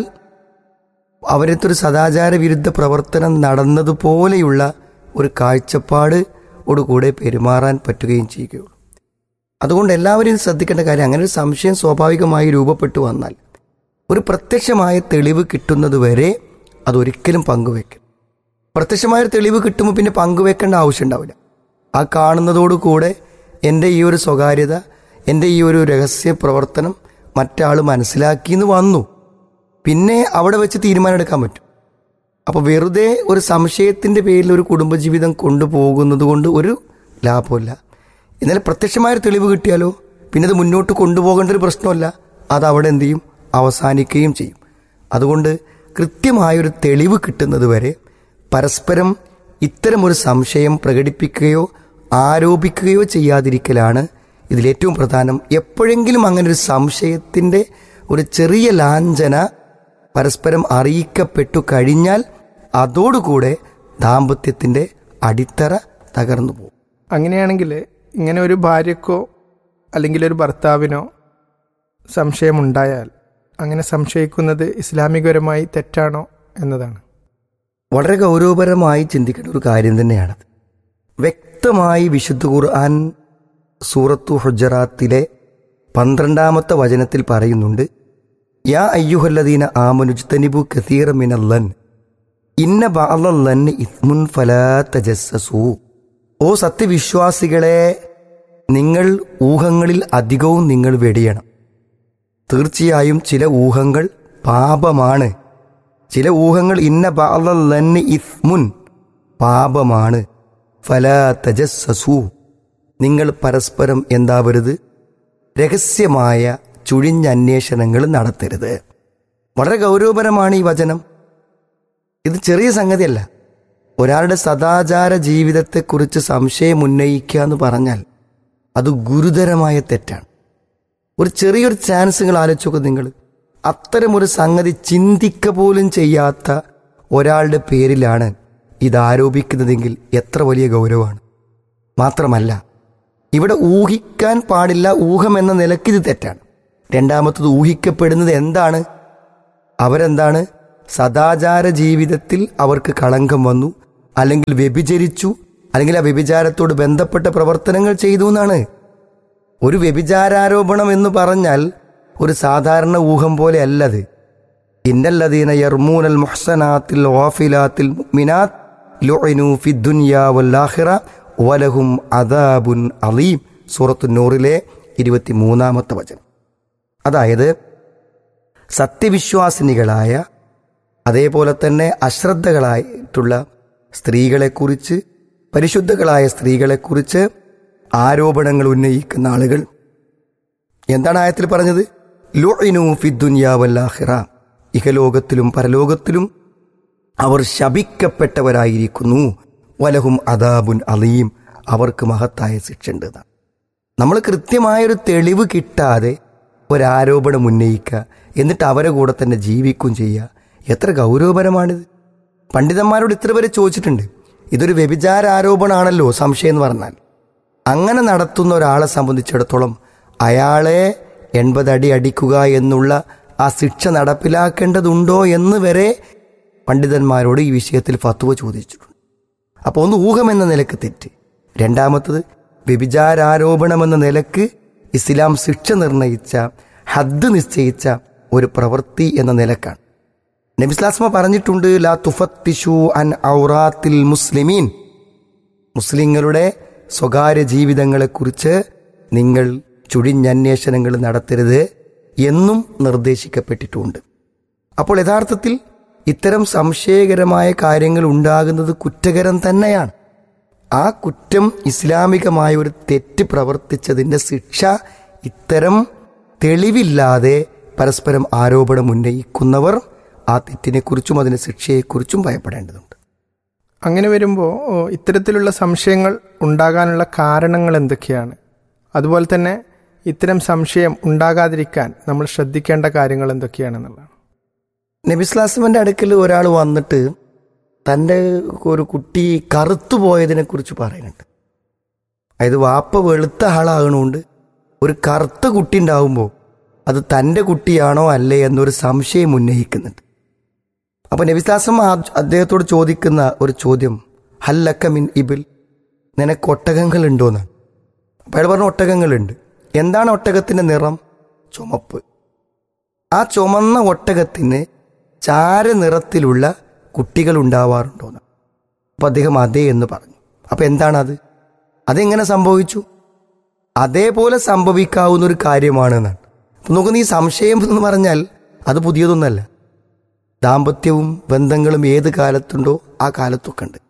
അവരത്തൊരു സദാചാര വിരുദ്ധ പ്രവർത്തനം നടന്നതുപോലെയുള്ള ഒരു കാഴ്ചപ്പാട് കൂടെ പെരുമാറാൻ പറ്റുകയും ചെയ്യുകയുള്ളൂ അതുകൊണ്ട് എല്ലാവരും ശ്രദ്ധിക്കേണ്ട കാര്യം അങ്ങനെ ഒരു സംശയം സ്വാഭാവികമായി രൂപപ്പെട്ടു വന്നാൽ ഒരു പ്രത്യക്ഷമായ തെളിവ് കിട്ടുന്നത് വരെ അതൊരിക്കലും പങ്കുവെക്കും പ്രത്യക്ഷമായ ഒരു തെളിവ് കിട്ടുമ്പോൾ പിന്നെ പങ്കുവെക്കേണ്ട ആവശ്യം ഉണ്ടാവില്ല ആ കാണുന്നതോടുകൂടെ എൻ്റെ ഈ ഒരു സ്വകാര്യത എൻ്റെ ഈ ഒരു രഹസ്യ പ്രവർത്തനം മറ്റാൾ മനസ്സിലാക്കിയെന്ന് വന്നു പിന്നെ അവിടെ വെച്ച് തീരുമാനമെടുക്കാൻ പറ്റും അപ്പോൾ വെറുതെ ഒരു സംശയത്തിൻ്റെ പേരിൽ ഒരു കുടുംബജീവിതം കൊണ്ടുപോകുന്നത് കൊണ്ട് ഒരു ലാഭമില്ല എന്നാൽ പ്രത്യക്ഷമായ ഒരു തെളിവ് കിട്ടിയാലോ പിന്നെ അത് മുന്നോട്ട് കൊണ്ടുപോകേണ്ട ഒരു പ്രശ്നമല്ല അത് അവിടെ എന്ത് ചെയ്യും അവസാനിക്കുകയും ചെയ്യും അതുകൊണ്ട് കൃത്യമായൊരു തെളിവ് കിട്ടുന്നത് വരെ പരസ്പരം ഇത്തരമൊരു സംശയം പ്രകടിപ്പിക്കുകയോ ആരോപിക്കുകയോ ചെയ്യാതിരിക്കലാണ് ഇതിലേറ്റവും പ്രധാനം എപ്പോഴെങ്കിലും അങ്ങനെ ഒരു സംശയത്തിൻ്റെ ഒരു ചെറിയ ലാഞ്ചന പരസ്പരം അറിയിക്കപ്പെട്ടു കഴിഞ്ഞാൽ അതോടുകൂടെ ദാമ്പത്യത്തിൻ്റെ അടിത്തറ തകർന്നു പോകും അങ്ങനെയാണെങ്കിൽ ഇങ്ങനെ ഒരു ഭാര്യക്കോ അല്ലെങ്കിൽ ഒരു ഭർത്താവിനോ സംശയമുണ്ടായാൽ അങ്ങനെ സംശയിക്കുന്നത് ഇസ്ലാമികപരമായി തെറ്റാണോ എന്നതാണ് വളരെ ഗൗരവപരമായി ചിന്തിക്കേണ്ട ഒരു കാര്യം തന്നെയാണത് വ്യക്തമായി വിശുദ്ധ ഖുർആൻ സൂറത്തു ഹുജറാത്തിലെ പന്ത്രണ്ടാമത്തെ വചനത്തിൽ പറയുന്നുണ്ട് യാ അയ്യുഹല്ലദീന ആമനുജ്തനിബു കസീറ മിനല്ലൻ ഇന്ന ബാലല്ലൻ ഇസ്മുൻ ഫലാ തജസ്സസു ഓ സത്യവിശ്വാസികളെ നിങ്ങൾ ഊഹങ്ങളിൽ അധികവും നിങ്ങൾ വെടിയണം തീർച്ചയായും ചില ഊഹങ്ങൾ പാപമാണ് ചില ഊഹങ്ങൾ ഇന്ന ബാലല്ലൻ ഇസ്മുൻ പാപമാണ് ഫലാ തജസ്സസു നിങ്ങൾ പരസ്പരം എന്താവരുത് രഹസ്യമായ ചുഴിഞ്ഞ അന്വേഷണങ്ങൾ നടത്തരുത് വളരെ ഗൗരവപരമാണ് ഈ വചനം ഇത് ചെറിയ സംഗതിയല്ല ഒരാളുടെ സദാചാര ജീവിതത്തെക്കുറിച്ച് സംശയം ഉന്നയിക്കുക എന്ന് പറഞ്ഞാൽ അത് ഗുരുതരമായ തെറ്റാണ് ഒരു ചെറിയൊരു ചാൻസ് നിങ്ങൾ ആലോചിച്ചോക്കെ നിങ്ങൾ അത്തരമൊരു സംഗതി ചിന്തിക്ക പോലും ചെയ്യാത്ത ഒരാളുടെ പേരിലാണ് ഇത് ആരോപിക്കുന്നതെങ്കിൽ എത്ര വലിയ ഗൗരവമാണ് മാത്രമല്ല ഇവിടെ ഊഹിക്കാൻ പാടില്ല ഊഹം എന്ന നിലയ്ക്ക് ഇത് തെറ്റാണ് രണ്ടാമത്തത് ഊഹിക്കപ്പെടുന്നത് എന്താണ് അവരെന്താണ് സദാചാര ജീവിതത്തിൽ അവർക്ക് കളങ്കം വന്നു അല്ലെങ്കിൽ വ്യഭിചരിച്ചു അല്ലെങ്കിൽ ആ വ്യഭിചാരത്തോട് ബന്ധപ്പെട്ട പ്രവർത്തനങ്ങൾ ചെയ്തു എന്നാണ് ഒരു വ്യഭിചാരാരോപണം എന്ന് പറഞ്ഞാൽ ഒരു സാധാരണ ഊഹം പോലെ അല്ലത് ഇന്നല്ലദീന യർമൂനൽ മുഹ്സനാത്തിൽ ഓഫിലാത്തിൽ മുഅ്മിനാത്ത് ലുഇനു ഫിദ്ദുനിയ വല്ലാഹിറ വലഹും അദാബുൻ അലീം സൂറത്തു നൂറിലെ ഇരുപത്തിമൂന്നാമത്തെ വചനം അതായത് സത്യവിശ്വാസിനികളായ അതേപോലെ തന്നെ അശ്രദ്ധകളായിട്ടുള്ള സ്ത്രീകളെക്കുറിച്ച് പരിശുദ്ധകളായ സ്ത്രീകളെക്കുറിച്ച് ആരോപണങ്ങൾ ഉന്നയിക്കുന്ന ആളുകൾ എന്താണ് ആയത്തിൽ പറഞ്ഞത് ലുഇനു ഫിദ്ദുനിയാവല്ലാഹിറ ഇഹലോകത്തിലും പരലോകത്തിലും അവർ ശപിക്കപ്പെട്ടവരായിരിക്കുന്നു വലഹും അദാബുൻ അലീം അവർക്ക് മഹത്തായ ശിക്ഷ ഉണ്ട് എന്നാണ്. നമ്മൾ കൃത്യമായൊരു തെളിവ് കിട്ടാതെ ഒരാരോപണം ഉന്നയിക്കുക എന്നിട്ട് അവരെ കൂടെ തന്നെ ജീവിക്കും ചെയ്യുക എത്ര ഗൗരവപരമാണിത് പണ്ഡിതന്മാരോട് ഇത്ര വരെ ചോദിച്ചിട്ടുണ്ട് ഇതൊരു വ്യഭിചാര ആരോപണമാണല്ലോ സംശയം എന്ന് പറഞ്ഞാൽ അങ്ങനെ നടത്തുന്ന ഒരാളെ സംബന്ധിച്ചിടത്തോളം അയാളെ എൺപത് അടി അടിക്കുക എന്നുള്ള ആ ശിക്ഷ നടപ്പിലാക്കേണ്ടതുണ്ടോ എന്ന് വരെ പണ്ഡിതന്മാരോട് ഈ വിഷയത്തിൽ ഫത്വ ചോദിച്ചിട്ടുണ്ട് അപ്പോൾ ഒന്ന് ഊഹമെന്ന നിലക്ക് തെറ്റ് രണ്ടാമത്തത് വ്യഭിചാരാരോപണമെന്ന നിലക്ക് ഇസ്ലാം ശിക്ഷ നിർണയിച്ച ഹദ് നിശ്ചയിച്ച ഒരു പ്രവൃത്തി എന്ന നിലക്കാണ് നബിസ്ലാസ്മ പറഞ്ഞിട്ടുണ്ട് ലാ തുഫത്തിഷു അൻ ഔറാത്തിൽ മുസ്ലിമീൻ മുസ്ലിങ്ങളുടെ സ്വകാര്യ ജീവിതങ്ങളെക്കുറിച്ച് നിങ്ങൾ ചുഴിഞ്ഞന്വേഷണങ്ങൾ നടത്തരുത് എന്നും നിർദ്ദേശിക്കപ്പെട്ടിട്ടുണ്ട് അപ്പോൾ യഥാർത്ഥത്തിൽ ഇത്തരം സംശയകരമായ കാര്യങ്ങൾ ഉണ്ടാകുന്നത് കുറ്റകരം തന്നെയാണ് ആ കുറ്റം ഇസ്ലാമികമായ ഒരു തെറ്റ് പ്രവർത്തിച്ചതിൻ്റെ ശിക്ഷ ഇത്തരം തെളിവില്ലാതെ പരസ്പരം ആരോപണം ഉന്നയിക്കുന്നവർ ആ തെറ്റിനെക്കുറിച്ചും അതിൻ്റെ ശിക്ഷയെക്കുറിച്ചും ഭയപ്പെടേണ്ടതുണ്ട് അങ്ങനെ വരുമ്പോൾ ഇത്തരത്തിലുള്ള സംശയങ്ങൾ ഉണ്ടാകാനുള്ള കാരണങ്ങൾ എന്തൊക്കെയാണ് അതുപോലെ തന്നെ ഇത്തരം സംശയം ഉണ്ടാകാതിരിക്കാൻ നമ്മൾ ശ്രദ്ധിക്കേണ്ട കാര്യങ്ങൾ എന്തൊക്കെയാണെന്നുള്ളതാണ് നബിസ്ലാസ്മന്റെ അടുക്കൽ ഒരാൾ വന്നിട്ട് തൻ്റെ ഒരു കുട്ടി കറുത്തു പോയതിനെ കുറിച്ച് പറയുന്നുണ്ട് അതായത് വാപ്പ വെളുത്ത ആളാകണോണ്ട് ഒരു കറുത്ത കുട്ടി ഉണ്ടാവുമ്പോൾ അത് തൻ്റെ കുട്ടിയാണോ അല്ലേ എന്നൊരു സംശയം ഉന്നയിക്കുന്നുണ്ട് അപ്പൊ നബിസ്ലാസം അദ്ദേഹത്തോട് ചോദിക്കുന്ന ഒരു ചോദ്യം ഹല്ലക്ക മിൻ ഇബിൽ നിനക്ക് ഒട്ടകങ്ങൾ ഉണ്ടോന്നാണ് അപ്പൊ അയാൾ പറഞ്ഞ ഒട്ടകങ്ങളുണ്ട് എന്താണ് ഒട്ടകത്തിന്റെ നിറം ചുമപ്പ് ആ ചുമന്ന ഒട്ടകത്തിന് ചാരനിറത്തിലുള്ള കുട്ടികൾ ഉണ്ടാവാറുണ്ടോന്ന് അപ്പൊ അദ്ദേഹം അതേ എന്ന് പറഞ്ഞു അപ്പൊ എന്താണത് അതെങ്ങനെ സംഭവിച്ചു അതേപോലെ സംഭവിക്കാവുന്ന ഒരു കാര്യമാണ് എന്നാണ് അപ്പൊ നോക്കുന്ന ഈ സംശയം എന്ന് പറഞ്ഞാൽ അത് പുതിയതൊന്നല്ല ദാമ്പത്യവും ബന്ധങ്ങളും ഏത് കാലത്തുണ്ടോ ആ കാലത്തൊക്കെ ഉണ്ട്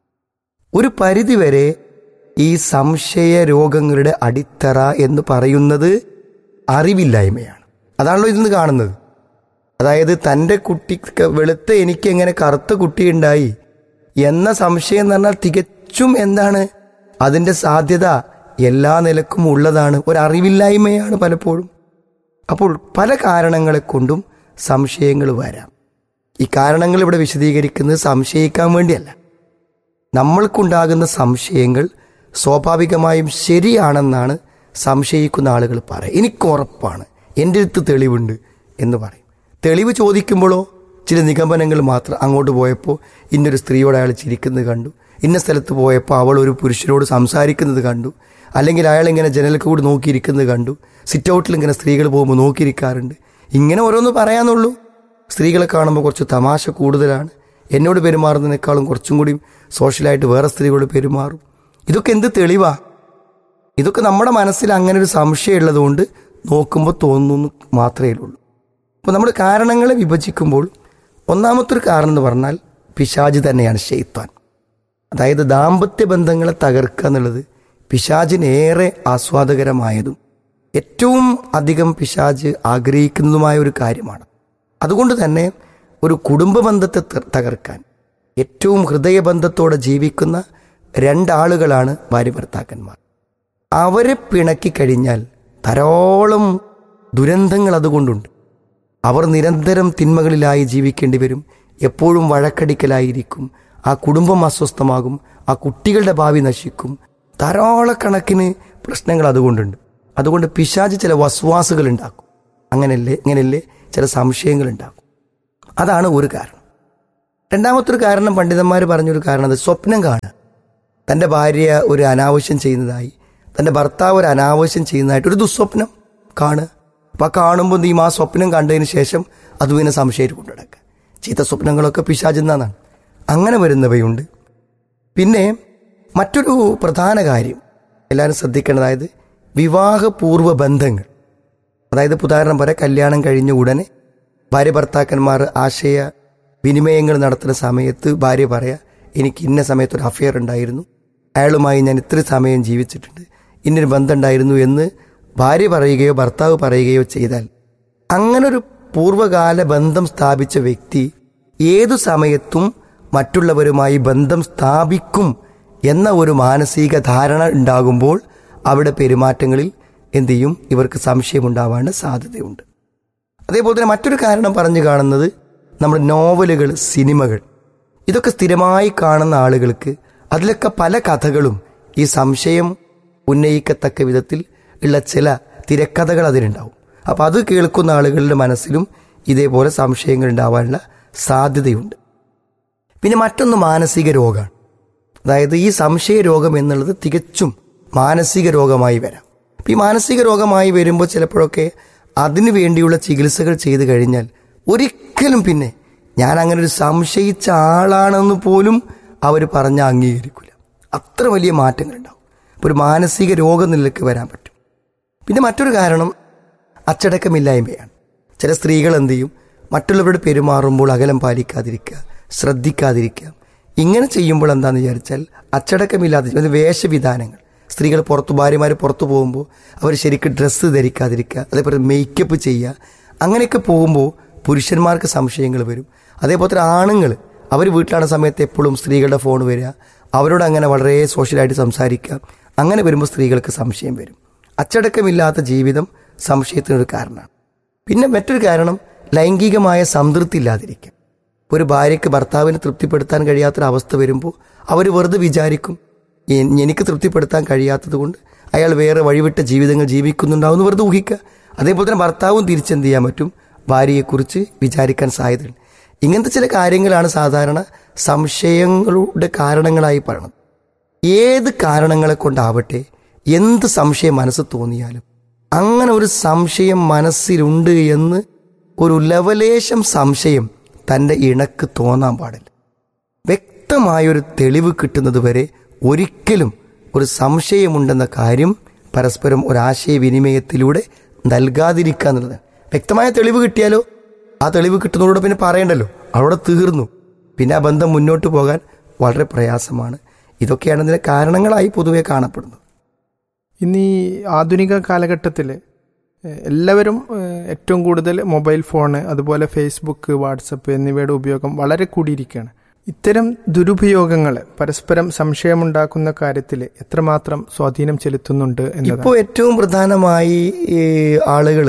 ഒരു പരിധിവരെ ഈ സംശയ രോഗങ്ങളുടെ അടിത്തറ എന്ന് പറയുന്നത് അറിവില്ലായ്മയാണ് അതാണല്ലോ ഇന്ന് കാണുന്നത് അതായത് തൻ്റെ കുട്ടി വെളുത്ത എനിക്ക് എങ്ങനെ കറുത്ത കുട്ടിയുണ്ടായി എന്ന സംശയം എന്ന് പറഞ്ഞാൽ തികച്ചും എന്താണ് അതിൻ്റെ സാധ്യത എല്ലാ നിലക്കും ഉള്ളതാണ് ഒരറിവില്ലായ്മയാണ് പലപ്പോഴും അപ്പോൾ പല കാരണങ്ങളെ കൊണ്ടും സംശയങ്ങൾ വരാം ഈ കാരണങ്ങൾ ഇവിടെ വിശദീകരിക്കുന്നത് സംശയിക്കാൻ വേണ്ടിയല്ല നമ്മൾക്കുണ്ടാകുന്ന സംശയങ്ങൾ സ്വാഭാവികമായും ശരിയാണെന്നാണ് സംശയിക്കുന്ന ആളുകൾ പറയുക എനിക്ക് ഉറപ്പാണ് എൻ്റെ അടുത്ത് തെളിവുണ്ട് എന്ന് പറയും തെളിവ് ചോദിക്കുമ്പോഴോ ചില നിഗമനങ്ങൾ മാത്രം അങ്ങോട്ട് പോയപ്പോൾ ഇന്നൊരു സ്ത്രീയോട് അയാൾ ചിരിക്കുന്നത് കണ്ടു ഇന്ന സ്ഥലത്ത് പോയപ്പോൾ അവൾ ഒരു പുരുഷനോട് സംസാരിക്കുന്നത് കണ്ടു അല്ലെങ്കിൽ അയാൾ ഇങ്ങനെ ജനലിൽ കൂടി നോക്കിയിരിക്കുന്നത് കണ്ടു സിറ്റ് ഔട്ടിൽ ഇങ്ങനെ സ്ത്രീകൾ പോകുമ്പോൾ നോക്കിയിരിക്കാറുണ്ട് ഇങ്ങനെ ഓരോന്ന് പറയാന്നുള്ളൂ സ്ത്രീകളെ കാണുമ്പോൾ കുറച്ച് തമാശ കൂടുതലാണ് എന്നോട് പെരുമാറുന്നതിനേക്കാളും കുറച്ചും കൂടി സോഷ്യലായിട്ട് വേറെ സ്ത്രീകളോട് പെരുമാറും ഇതൊക്കെ എന്ത് തെളിവാ ഇതൊക്കെ നമ്മുടെ മനസ്സിൽ അങ്ങനെ ഒരു സംശയം ഉള്ളതുകൊണ്ട് നോക്കുമ്പോൾ തോന്നുന്നു മാത്രമേ ഉള്ളൂ അപ്പോൾ നമ്മൾ കാരണങ്ങളെ വിഭജിക്കുമ്പോൾ ഒന്നാമത്തെ ഒരു കാരണം എന്ന് പറഞ്ഞാൽ പിശാജ് തന്നെയാണ് ഷെയ്ത്താൻ അതായത് ദാമ്പത്യ ബന്ധങ്ങളെ തകർക്കുക എന്നുള്ളത് പിശാജിനേറെ ആസ്വാദകരമായതും ഏറ്റവും അധികം പിശാജ് ആഗ്രഹിക്കുന്നതുമായ ഒരു കാര്യമാണ് അതുകൊണ്ട് തന്നെ ഒരു കുടുംബ ബന്ധത്തെ ത- തകർക്കാൻ ഏറ്റവും ഹൃദയബന്ധത്തോടെ ജീവിക്കുന്ന രണ്ടാളുകളാണ് ഭാര്യ ഭർത്താക്കന്മാർ അവരെ പിണക്കി കഴിഞ്ഞാൽ ധാരാളം ദുരന്തങ്ങൾ അതുകൊണ്ടുണ്ട് അവർ നിരന്തരം തിന്മകളിലായി ജീവിക്കേണ്ടി വരും എപ്പോഴും വഴക്കടിക്കലായിരിക്കും ആ കുടുംബം അസ്വസ്ഥമാകും ആ കുട്ടികളുടെ ഭാവി നശിക്കും ധാരാളക്കണക്കിന് പ്രശ്നങ്ങൾ അതുകൊണ്ടുണ്ട് അതുകൊണ്ട് പിശാജ് ചില വസ്വാസുകൾ ഉണ്ടാക്കും അങ്ങനല്ലേ ഇങ്ങനല്ലേ ചില സംശയങ്ങൾ ഉണ്ടാക്കും അതാണ് ഒരു കാരണം രണ്ടാമത്തൊരു കാരണം പണ്ഡിതന്മാർ പറഞ്ഞൊരു കാരണം അത് സ്വപ്നം കാണുക തൻ്റെ ഭാര്യ ഒരു അനാവശ്യം ചെയ്യുന്നതായി തൻ്റെ ഭർത്താവ് ഒരു അനാവശ്യം ചെയ്യുന്നതായിട്ട് ഒരു ദുസ്വപ്നം കാണുക അപ്പം കാണുമ്പോൾ നീ ആ സ്വപ്നം കണ്ടതിന് ശേഷം അത് പിന്നെ സംശയമായിട്ട് കൊണ്ടു നടക്കുക ചീത്ത സ്വപ്നങ്ങളൊക്കെ പിശാചെന്നാണ് അങ്ങനെ വരുന്നവയുണ്ട് പിന്നെ മറ്റൊരു പ്രധാന കാര്യം എല്ലാവരും ശ്രദ്ധിക്കേണ്ടതായത് വിവാഹപൂർവ്വ ബന്ധങ്ങൾ അതായത് ഇപ്പൊ ഉദാഹരണം പറയാം കല്യാണം കഴിഞ്ഞ ഉടനെ ഭാര്യ ഭർത്താക്കന്മാർ ആശയ വിനിമയങ്ങൾ നടത്തുന്ന സമയത്ത് ഭാര്യ പറയാ എനിക്ക് ഇന്ന സമയത്ത് ഒരു അഫെയർ ഉണ്ടായിരുന്നു അയാളുമായി ഞാൻ ഇത്ര സമയം ജീവിച്ചിട്ടുണ്ട് ഇന്നൊരു ബന്ധം ഉണ്ടായിരുന്നു എന്ന് ഭാര്യ പറയുകയോ ഭർത്താവ് പറയുകയോ ചെയ്താൽ അങ്ങനൊരു പൂർവ്വകാല ബന്ധം സ്ഥാപിച്ച വ്യക്തി ഏതു സമയത്തും മറ്റുള്ളവരുമായി ബന്ധം സ്ഥാപിക്കും എന്ന ഒരു മാനസിക ധാരണ ഉണ്ടാകുമ്പോൾ അവിടെ പെരുമാറ്റങ്ങളിൽ എന്ത് ചെയ്യും ഇവർക്ക് സംശയമുണ്ടാവാനുള്ള സാധ്യതയുണ്ട് അതേപോലെ തന്നെ മറ്റൊരു കാരണം പറഞ്ഞു കാണുന്നത് നമ്മുടെ നോവലുകൾ സിനിമകൾ ഇതൊക്കെ സ്ഥിരമായി കാണുന്ന ആളുകൾക്ക് അതിലൊക്കെ പല കഥകളും ഈ സംശയം ഉന്നയിക്കത്തക്ക വിധത്തിൽ ഉള്ള ചില തിരക്കഥകൾ അതിലുണ്ടാവും അപ്പം അത് കേൾക്കുന്ന ആളുകളുടെ മനസ്സിലും ഇതേപോലെ സംശയങ്ങൾ ഉണ്ടാവാനുള്ള സാധ്യതയുണ്ട് പിന്നെ മറ്റൊന്ന് മാനസിക രോഗമാണ് അതായത് ഈ സംശയ രോഗം എന്നുള്ളത് തികച്ചും മാനസിക രോഗമായി വരാം അപ്പം ഈ മാനസിക രോഗമായി വരുമ്പോൾ ചിലപ്പോഴൊക്കെ അതിനു വേണ്ടിയുള്ള ചികിത്സകൾ ചെയ്തു കഴിഞ്ഞാൽ ഒരിക്കലും പിന്നെ ഞാൻ അങ്ങനെ ഒരു സംശയിച്ച ആളാണെന്ന് പോലും അവർ പറഞ്ഞ അംഗീകരിക്കില്ല അത്ര വലിയ മാറ്റങ്ങൾ ഉണ്ടാവും ഇപ്പോൾ ഒരു മാനസിക രോഗനിലക്ക് വരാൻ പറ്റും പിന്നെ മറ്റൊരു കാരണം അച്ചടക്കമില്ലായ്മയാണ് ചില സ്ത്രീകൾ എന്ത് ചെയ്യും മറ്റുള്ളവരോട് പെരുമാറുമ്പോൾ അകലം പാലിക്കാതിരിക്കുക ശ്രദ്ധിക്കാതിരിക്കുക ഇങ്ങനെ ചെയ്യുമ്പോൾ എന്താണെന്ന് വിചാരിച്ചാൽ അച്ചടക്കമില്ലാതെ അത് വേഷവിധാനങ്ങൾ സ്ത്രീകൾ പുറത്തു ഭാര്യമാർ പുറത്തു പോകുമ്പോൾ അവർ ശരിക്കും ഡ്രസ്സ് ധരിക്കാതിരിക്കുക അതേപോലെ മേക്കപ്പ് ചെയ്യുക അങ്ങനെയൊക്കെ പോകുമ്പോൾ പുരുഷന്മാർക്ക് സംശയങ്ങൾ വരും അതേപോലെ തന്നെ ആണുങ്ങൾ അവർ വീട്ടിലാണ് സമയത്ത് എപ്പോഴും സ്ത്രീകളുടെ ഫോൺ വരിക അവരോട് അങ്ങനെ വളരെ സോഷ്യലായിട്ട് സംസാരിക്കുക അങ്ങനെ വരുമ്പോൾ സ്ത്രീകൾക്ക് സംശയം വരും അച്ചടക്കമില്ലാത്ത ജീവിതം സംശയത്തിനൊരു കാരണമാണ് പിന്നെ മറ്റൊരു കാരണം ലൈംഗികമായ സംതൃപ്തി ഇല്ലാതിരിക്കുക ഒരു ഭാര്യയ്ക്ക് ഭർത്താവിനെ തൃപ്തിപ്പെടുത്താൻ കഴിയാത്തൊരവസ്ഥ വരുമ്പോൾ അവർ വെറുതെ വിചാരിക്കും "എ- എനിക്ക് തൃപ്തിപ്പെടുത്താൻ കഴിയാത്തത് കൊണ്ട് അയാൾ വേറെ വഴിവിട്ട ജീവിതങ്ങൾ ജീവിക്കുന്നുണ്ടാവും എന്ന് വെറുതെ ഊഹിക്കുക അതേപോലെ തന്നെ ഭർത്താവും തിരിച്ചെന്ത് ചെയ്യാൻ പറ്റും ഭാര്യയെക്കുറിച്ച് വിചാരിക്കാൻ സാധ്യതയുണ്ട് ഇങ്ങനത്തെ ചില കാര്യങ്ങളാണ് സാധാരണ സംശയങ്ങളുടെ കാരണങ്ങളായി പറയുന്നത് ഏത് കാരണങ്ങളെ കൊണ്ടാവട്ടെ എന്ത് സംശയം മനസ്സ് തോന്നിയാലും അങ്ങനെ ഒരു സംശയം മനസ്സിലുണ്ട് എന്ന് ഒരു ലവലേശം സംശയം തൻ്റെ ഇണക്ക് തോന്നാൻ പാടില്ല വ്യക്തമായൊരു തെളിവ് കിട്ടുന്നത് വരെ ഒരിക്കലും ഒരു സംശയമുണ്ടെന്ന കാര്യം പരസ്പരം ഒരാശയവിനിമയത്തിലൂടെ നൽകാതിരിക്കുക എന്നുള്ളത് വ്യക്തമായ തെളിവ് കിട്ടിയാലോ ആ തെളിവ് കിട്ടുന്നതോടെ പിന്നെ പറയണ്ടല്ലോ അവിടെ തീർന്നു പിന്നെ ആ ബന്ധം മുന്നോട്ട് പോകാൻ വളരെ പ്രയാസമാണ് ഇതൊക്കെയാണ് ഇതിന്റെ കാരണങ്ങളായി പൊതുവെ കാണപ്പെടുന്നത് ഇന്ന് ഈ ആധുനിക കാലഘട്ടത്തിൽ എല്ലാവരും ഏഹ്, ഏറ്റവും കൂടുതൽ മൊബൈൽ ഫോണ് അതുപോലെ ഫേസ്ബുക്ക് വാട്സപ്പ് എന്നിവയുടെ ഉപയോഗം വളരെ കൂടിയിരിക്കുകയാണ് ഇത്തരം ദുരുപയോഗങ്ങൾ പരസ്പരം സംശയമുണ്ടാക്കുന്ന കാര്യത്തിൽ എത്രമാത്രം സ്വാധീനം ചെലുത്തുന്നുണ്ട് ഇപ്പോൾ എന്നതാണ് ഏറ്റവും പ്രധാനമായി ഈ ആളുകൾ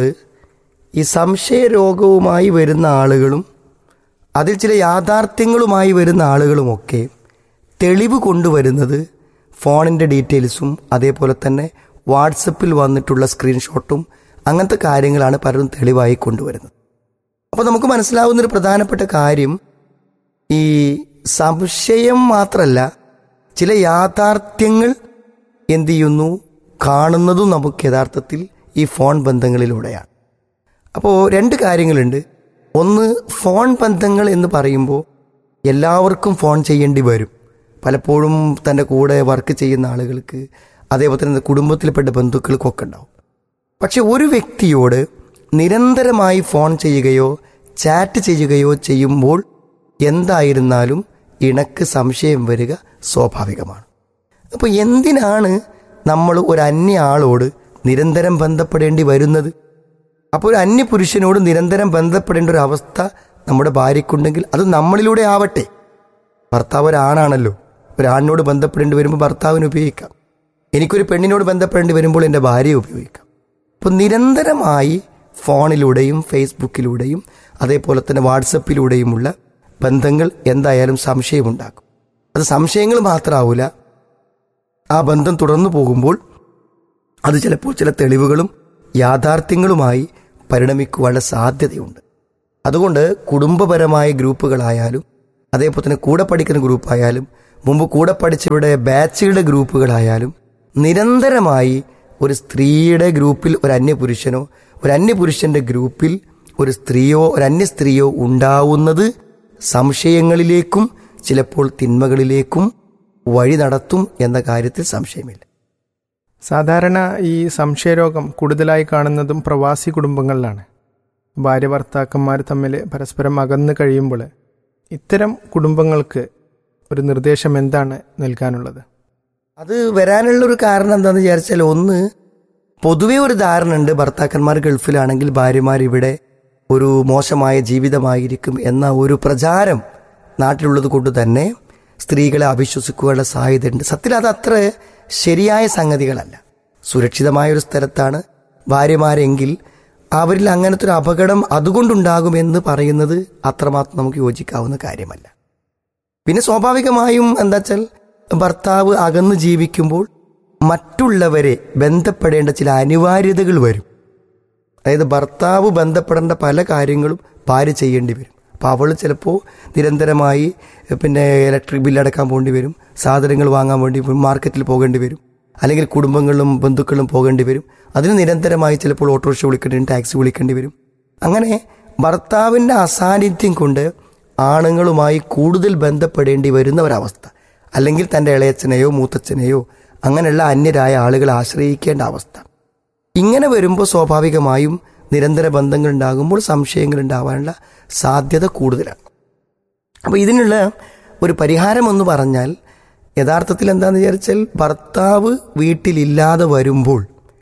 ഈ സംശയ രോഗവുമായി വരുന്ന ആളുകളും അതിൽ ചില യാഥാർത്ഥ്യങ്ങളുമായി വരുന്ന ആളുകളുമൊക്കെ തെളിവ് കൊണ്ടുവരുന്നത് ഫോണിൻ്റെ ഡീറ്റെയിൽസും അതേപോലെ തന്നെ വാട്സപ്പിൽ വന്നിട്ടുള്ള സ്ക്രീൻഷോട്ടും അങ്ങനത്തെ കാര്യങ്ങളാണ് പലരും തെളിവായി കൊണ്ടുവരുന്നത് അപ്പോൾ നമുക്ക് മനസ്സിലാവുന്ന ഒരു പ്രധാനപ്പെട്ട കാര്യം ഈ സംശയം മാത്രമല്ല ചില യാഥാർത്ഥ്യങ്ങൾ എന്ത് ചെയ്യുന്നു കാണുന്നതും നമുക്ക് യഥാർത്ഥത്തിൽ ഈ ഫോൺ ബന്ധങ്ങളിലൂടെയാണ് അപ്പോൾ രണ്ട് കാര്യങ്ങളുണ്ട് ഒന്ന് ഫോൺ ബന്ധങ്ങൾ എന്ന് പറയുമ്പോൾ എല്ലാവർക്കും ഫോൺ ചെയ്യേണ്ടി വരും പലപ്പോഴും തൻ്റെ കൂടെ വർക്ക് ചെയ്യുന്ന ആളുകൾക്ക് അതേപോലെ തന്നെ കുടുംബത്തിൽപ്പെട്ട ബന്ധുക്കൾക്കൊക്കെ ഉണ്ടാവും പക്ഷെ ഒരു വ്യക്തിയോട് നിരന്തരമായി ഫോൺ ചെയ്യുകയോ ചാറ്റ് ചെയ്യുകയോ ചെയ്യുമ്പോൾ എന്തായിരുന്നാലും ഇണക്ക് സംശയം വരിക സ്വാഭാവികമാണ് അപ്പോൾ എന്തിനാണ് നമ്മൾ ഒരു അന്യ ആളോട് നിരന്തരം ബന്ധപ്പെടേണ്ടി വരുന്നത് അപ്പോൾ ഒരു അന്യ പുരുഷനോട് നിരന്തരം ബന്ധപ്പെടേണ്ട ഒരു അവസ്ഥ നമ്മുടെ ഭാര്യയ്ക്കുണ്ടെങ്കിൽ അത് നമ്മളിലൂടെ ആവട്ടെ ഭർത്താവ് ഒരാണാണല്ലോ ഒരാണിനോട് ബന്ധപ്പെടേണ്ടി വരുമ്പോൾ ഭർത്താവിന് ഉപയോഗിക്കാം എനിക്കൊരു പെണ്ണിനോട് ബന്ധപ്പെടേണ്ടി വരുമ്പോൾ എൻ്റെ ഭാര്യയെ ഉപയോഗിക്കാം അപ്പോൾ നിരന്തരമായി ഫോണിലൂടെയും ഫേസ്ബുക്കിലൂടെയും അതേപോലെ തന്നെ വാട്സപ്പിലൂടെയുമുള്ള ബന്ധങ്ങൾ എന്തായാലും സംശയമുണ്ടാക്കും അത് സംശയങ്ങൾ മാത്രമാവില്ല ആ ബന്ധം തുടർന്നു പോകുമ്പോൾ അത് ചിലപ്പോൾ ചില തെളിവുകളും യാഥാർത്ഥ്യങ്ങളുമായി പരിണമിക്കുവാനുള്ള സാധ്യതയുണ്ട് അതുകൊണ്ട് കുടുംബപരമായ ഗ്രൂപ്പുകളായാലും അതേപോലെ തന്നെ കൂടെ പഠിക്കുന്ന ഗ്രൂപ്പായാലും മുമ്പ് കൂടെ പഠിച്ചവരുടെ ബാച്ചുകളുടെ ഗ്രൂപ്പുകളായാലും നിരന്തരമായി ഒരു സ്ത്രീയുടെ ഗ്രൂപ്പിൽ ഒരു അന്യപുരുഷനോ ഒരു അന്യപുരുഷന്റെ ഗ്രൂപ്പിൽ ഒരു സ്ത്രീയോ ഒരു അന്യ സ്ത്രീയോ ഉണ്ടാവുന്നത് സംശയങ്ങളിലേക്കും ചിലപ്പോൾ തിന്മകളിലേക്കും വഴി നടത്തും എന്ന കാര്യത്തിൽ സംശയമില്ല സാധാരണ ഈ സംശയരോഗം കൂടുതലായി കാണുന്നതും പ്രവാസി കുടുംബങ്ങളിലാണ് ഭാര്യ ഭർത്താക്കന്മാർ തമ്മിൽ പരസ്പരം അകന്നു കഴിയുമ്പോൾ ഇത്തരം കുടുംബങ്ങൾക്ക് ഒരു നിർദ്ദേശം എന്താണ് നൽകാനുള്ളത് അത് വരാനുള്ള ഒരു കാരണം എന്താണെന്ന് വിചാരിച്ചാൽ ഒന്ന് പൊതുവെ ഒരു ധാരണ ഉണ്ട് ഭർത്താക്കന്മാർ ഗൾഫിലാണെങ്കിൽ ഭാര്യമാർ ഇവിടെ ഒരു മോശമായ ജീവിതമായിരിക്കും എന്ന ഒരു പ്രചാരം നാട്ടിലുള്ളത് കൊണ്ട് തന്നെ സ്ത്രീകളെ അവിശ്വസിക്കുവാനുള്ള സാധ്യതയുണ്ട് സത്യത്തിൽ അത് അത്ര ശരിയായ സംഗതികളല്ല സുരക്ഷിതമായ ഒരു സ്ഥലത്താണ് ഭാര്യമാരെങ്കിൽ അവരിൽ അങ്ങനത്തെ ഒരു അപകടം അതുകൊണ്ടുണ്ടാകുമെന്ന് പറയുന്നത് അത്രമാത്രം നമുക്ക് യോജിക്കാവുന്ന കാര്യമല്ല പിന്നെ സ്വാഭാവികമായും എന്താ വെച്ചാൽ ഭർത്താവ് അകന്ന് ജീവിക്കുമ്പോൾ മറ്റുള്ളവരെ ബന്ധപ്പെടേണ്ട ചില അനിവാര്യതകൾ വരും അതായത് ഭർത്താവ് ബന്ധപ്പെടേണ്ട പല കാര്യങ്ങളും ഭാര്യ ചെയ്യേണ്ടി വരും അപ്പോൾ അവൾ ചിലപ്പോൾ നിരന്തരമായി പിന്നെ ഇലക്ട്രിക് ബില്ല് അടക്കാൻ പോകേണ്ടി വരും സാധനങ്ങൾ വാങ്ങാൻ വേണ്ടി വരും, മാർക്കറ്റിൽ പോകേണ്ടി വരും അല്ലെങ്കിൽ കുടുംബങ്ങളിലും ബന്ധുക്കളും പോകേണ്ടി വരും അതിന് നിരന്തരമായി ചിലപ്പോൾ ഓട്ടോറിക്ഷ വിളിക്കേണ്ടി വരും ടാക്സി വിളിക്കേണ്ടി വരും അങ്ങനെ ഭർത്താവിൻ്റെ അസാന്നിധ്യം കൊണ്ട് ആണുങ്ങളുമായി കൂടുതൽ ബന്ധപ്പെടേണ്ടി വരുന്ന ഒരവസ്ഥ അല്ലെങ്കിൽ തൻ്റെ ഇളയച്ചനെയോ മൂത്തച്ഛനെയോ അങ്ങനെയുള്ള അന്യരായ ആളുകളെ ആശ്രയിക്കേണ്ട അവസ്ഥ ഇങ്ങനെ വരുമ്പോൾ സ്വാഭാവികമായും നിരന്തര ബന്ധങ്ങൾ ഉണ്ടാകുമ്പോൾ സംശയങ്ങൾ ഉണ്ടാവാനുള്ള സാധ്യത കൂടുതലാണ് അപ്പോൾ ഇതിനുള്ള ഒരു പരിഹാരം എന്ന് പറഞ്ഞാൽ യഥാർത്ഥത്തിൽ എന്താണെന്ന് വിചാരിച്ചാൽ ഭർത്താവ് വീട്ടിലില്ലാതെ വരുമ്പോൾ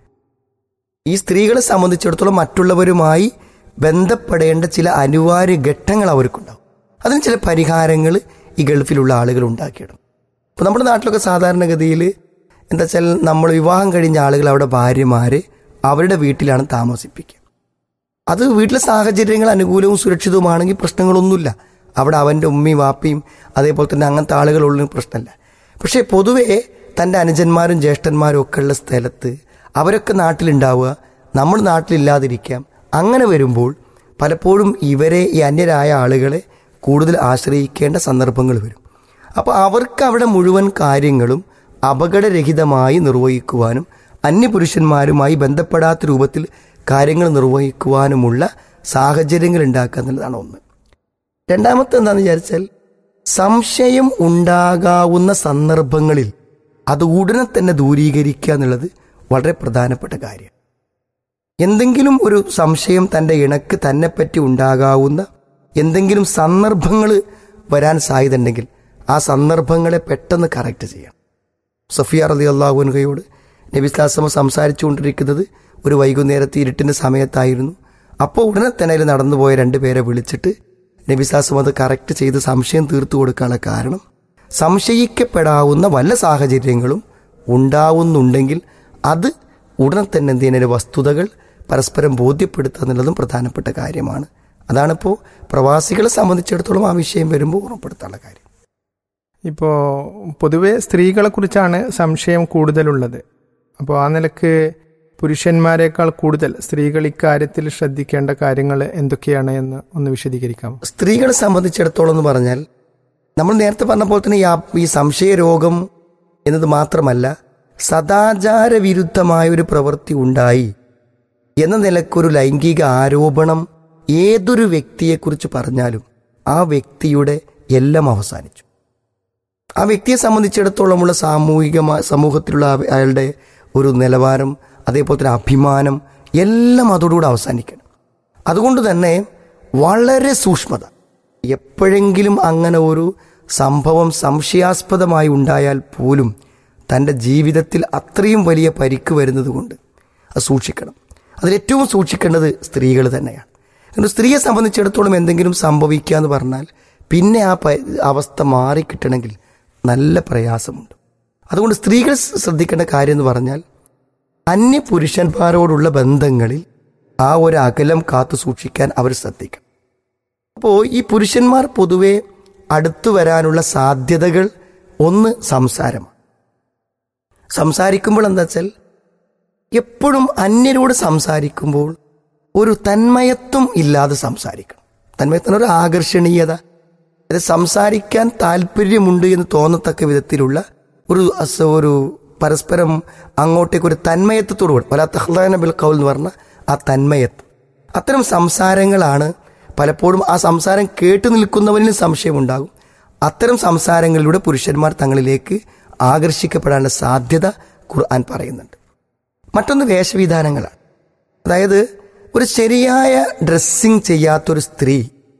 ഈ സ്ത്രീകളെ സംബന്ധിച്ചിടത്തോളം മറ്റുള്ളവരുമായി ബന്ധപ്പെടേണ്ട ചില അനിവാര്യ ഘട്ടങ്ങൾ അവർക്കുണ്ടാവും അതിന് ചില പരിഹാരങ്ങൾ ഈ ഗൾഫിലുള്ള ആളുകൾ ഉണ്ടാക്കിയിടും ഇപ്പോൾ നമ്മുടെ നാട്ടിലൊക്കെ സാധാരണഗതിയിൽ എന്താ വെച്ചാൽ നമ്മൾ വിവാഹം കഴിഞ്ഞ ആളുകൾ അവിടെ ഭാര്യമാരെ അവരുടെ വീട്ടിലാണ് താമസിപ്പിക്കുക അത് വീട്ടിലെ സാഹചര്യങ്ങൾ അനുകൂലവും സുരക്ഷിതവുമാണെങ്കിൽ പ്രശ്നങ്ങളൊന്നുമില്ല അവിടെ അവൻ്റെ ഉമ്മയും വാപ്പയും അതേപോലെ തന്നെ അങ്ങനത്തെ ആളുകളുള്ള പ്രശ്നമല്ല പക്ഷേ പൊതുവേ തൻ്റെ അനുജന്മാരും ജ്യേഷ്ഠന്മാരും ഒക്കെ ഉള്ള സ്ഥലത്ത് അവരൊക്കെ നാട്ടിലുണ്ടാവുക നമ്മൾ നാട്ടിലില്ലാതിരിക്കാം അങ്ങനെ വരുമ്പോൾ പലപ്പോഴും ഇവരെ ഈ അന്യരായ ആളുകളെ കൂടുതൽ ആശ്രയിക്കേണ്ട സന്ദർഭങ്ങൾ വരും അപ്പോൾ അവർക്ക് അവിടെ മുഴുവൻ കാര്യങ്ങളും അപകടരഹിതമായി നിർവഹിക്കുവാനും അന്യപുരുഷന്മാരുമായി ബന്ധപ്പെടാത്ത രൂപത്തിൽ കാര്യങ്ങൾ നിർവഹിക്കുവാനുമുള്ള സാഹചര്യങ്ങൾ ഉണ്ടാക്കുക എന്നുള്ളതാണ് ഒന്ന് രണ്ടാമത്തെ എന്താണെന്ന് വിചാരിച്ചാൽ സംശയം ഉണ്ടാകാവുന്ന സന്ദർഭങ്ങളിൽ അത് ഉടനെ തന്നെ ദൂരീകരിക്കുക എന്നുള്ളത് വളരെ പ്രധാനപ്പെട്ട കാര്യമാണ് എന്തെങ്കിലും ഒരു സംശയം തൻ്റെ ഇണക്ക് തന്നെപ്പറ്റി ഉണ്ടാകാവുന്ന എന്തെങ്കിലും സന്ദർഭങ്ങൾ വരാൻ സാധ്യത ഉണ്ടെങ്കിൽ ആ സന്ദർഭങ്ങളെ പെട്ടെന്ന് കറക്റ്റ് ചെയ്യണം സഫിയ റലി അള്ളാഹുൻഹയോട് നബിസ്ലാസമ സംസാരിച്ചുകൊണ്ടിരിക്കുന്നത് ഒരു വൈകുന്നേരത്തെ ഇരുട്ടിൻ്റെ സമയത്തായിരുന്നു അപ്പോൾ ഉടനെ തന്നെ അതിൽ നടന്നുപോയ രണ്ടുപേരെ വിളിച്ചിട്ട് നബിസ്ലാസം അത് കറക്റ്റ് ചെയ്ത് സംശയം തീർത്തു കൊടുക്കാനുള്ള കാരണം സംശയിക്കപ്പെടാവുന്ന വല്ല സാഹചര്യങ്ങളും ഉണ്ടാവുന്നുണ്ടെങ്കിൽ അത് ഉടനെ തന്നെ എന്ത് ചെയ്യുന്ന വസ്തുതകൾ പരസ്പരം ബോധ്യപ്പെടുത്തുക എന്നുള്ളതും പ്രധാനപ്പെട്ട കാര്യമാണ് അതാണിപ്പോൾ പ്രവാസികളെ സംബന്ധിച്ചിടത്തോളം ആ വിഷയം വരുമ്പോൾ ഓർമ്മപ്പെടുത്താനുള്ള കാര്യം ഇപ്പോൾ പൊതുവെ സ്ത്രീകളെക്കുറിച്ചാണ് സംശയം കൂടുതലുള്ളത് അപ്പോൾ ആ നിലക്ക് പുരുഷന്മാരെക്കാൾ കൂടുതൽ സ്ത്രീകൾ ഇക്കാര്യത്തിൽ ശ്രദ്ധിക്കേണ്ട കാര്യങ്ങൾ എന്തൊക്കെയാണ് എന്ന് ഒന്ന് വിശദീകരിക്കാമോ സ്ത്രീകളെ സംബന്ധിച്ചിടത്തോളം എന്ന് പറഞ്ഞാൽ നമ്മൾ നേരത്തെ പറഞ്ഞ പോലെ തന്നെ ഈ ആ- ഈ സംശയരോഗം എന്നത് മാത്രമല്ല സദാചാര വിരുദ്ധമായ ഒരു പ്രവൃത്തി ഉണ്ടായി എന്ന നിലക്കൊരു ലൈംഗിക ആരോപണം ഏതൊരു വ്യക്തിയെക്കുറിച്ച് പറഞ്ഞാലും ആ വ്യക്തിയുടെ എല്ലാം അവസാനിച്ചു ആ വ്യക്തിയെ സംബന്ധിച്ചിടത്തോളമുള്ള സാമൂഹികമായ സമൂഹത്തിലുള്ള ആ- അയാളുടെ ഒരു നിലവാരം അതേപോലെ തന്നെ അഭിമാനം എല്ലാം അതോടുകൂടി അവസാനിക്കണം അതുകൊണ്ട് തന്നെ വളരെ സൂക്ഷ്മത എപ്പോഴെങ്കിലും അങ്ങനെ ഒരു സംഭവം സംശയാസ്പദമായി ഉണ്ടായാൽ പോലും തൻ്റെ ജീവിതത്തിൽ അത്രയും വലിയ പരിക്ക് വരുന്നത് കൊണ്ട് അത് സൂക്ഷിക്കണം അതിലേറ്റവും സൂക്ഷിക്കേണ്ടത് സ്ത്രീകൾ തന്നെയാണ് കാരണം സ്ത്രീയെ സംബന്ധിച്ചിടത്തോളം എന്തെങ്കിലും സംഭവിക്കുക എന്ന് പറഞ്ഞാൽ പിന്നെ ആ പ- അവസ്ഥ മാറിക്കിട്ടണമെങ്കിൽ നല്ല പ്രയാസമുണ്ട് അതുകൊണ്ട് സ്ത്രീകൾ സ് ശ്രദ്ധിക്കേണ്ട കാര്യം എന്ന് പറഞ്ഞാൽ അന്യ പുരുഷന്മാരോടുള്ള ബന്ധങ്ങളിൽ ആ ഒരു അകലം കാത്തു സൂക്ഷിക്കാൻ അവർ ശ്രദ്ധിക്കണം അപ്പോൾ ഈ പുരുഷന്മാർ പൊതുവെ അടുത്തു വരാനുള്ള സാധ്യതകൾ ഒന്ന് സംസാരമാണ് സംസാരിക്കുമ്പോൾ എന്താ വെച്ചാൽ എപ്പോഴും അന്യരോട് സംസാരിക്കുമ്പോൾ ഒരു തന്മയത്വം ഇല്ലാതെ സംസാരിക്കണം തന്മയത്വം ഒരു ആകർഷണീയത അത് സംസാരിക്കാൻ താല്പര്യമുണ്ട് എന്ന് തോന്നത്തക്ക വിധത്തിലുള്ള ഒരു അസ- ഒരു പരസ്പരം അങ്ങോട്ടേക്ക് ഒരു തന്മയത്വത്തോടു കൂടി വലാ തഹ്ലാന ബിൽ കൗൽ എന്ന് പറഞ്ഞ ആ തന്മയത്വം അത്തരം സംസാരങ്ങളാണ് പലപ്പോഴും ആ സംസാരം കേട്ടു നിൽക്കുന്നവരിലും സംശയമുണ്ടാകും അത്തരം സംസാരങ്ങളിലൂടെ പുരുഷന്മാർ തങ്ങളിലേക്ക് ആകർഷിക്കപ്പെടാനുള്ള സാധ്യത ഖുർആൻ പറയുന്നുണ്ട് മറ്റൊന്ന് വേഷവിധാനങ്ങളാണ് അതായത് ഒരു ശരിയായ ഡ്രസ്സിങ് ചെയ്യാത്തൊരു സ്ത്രീ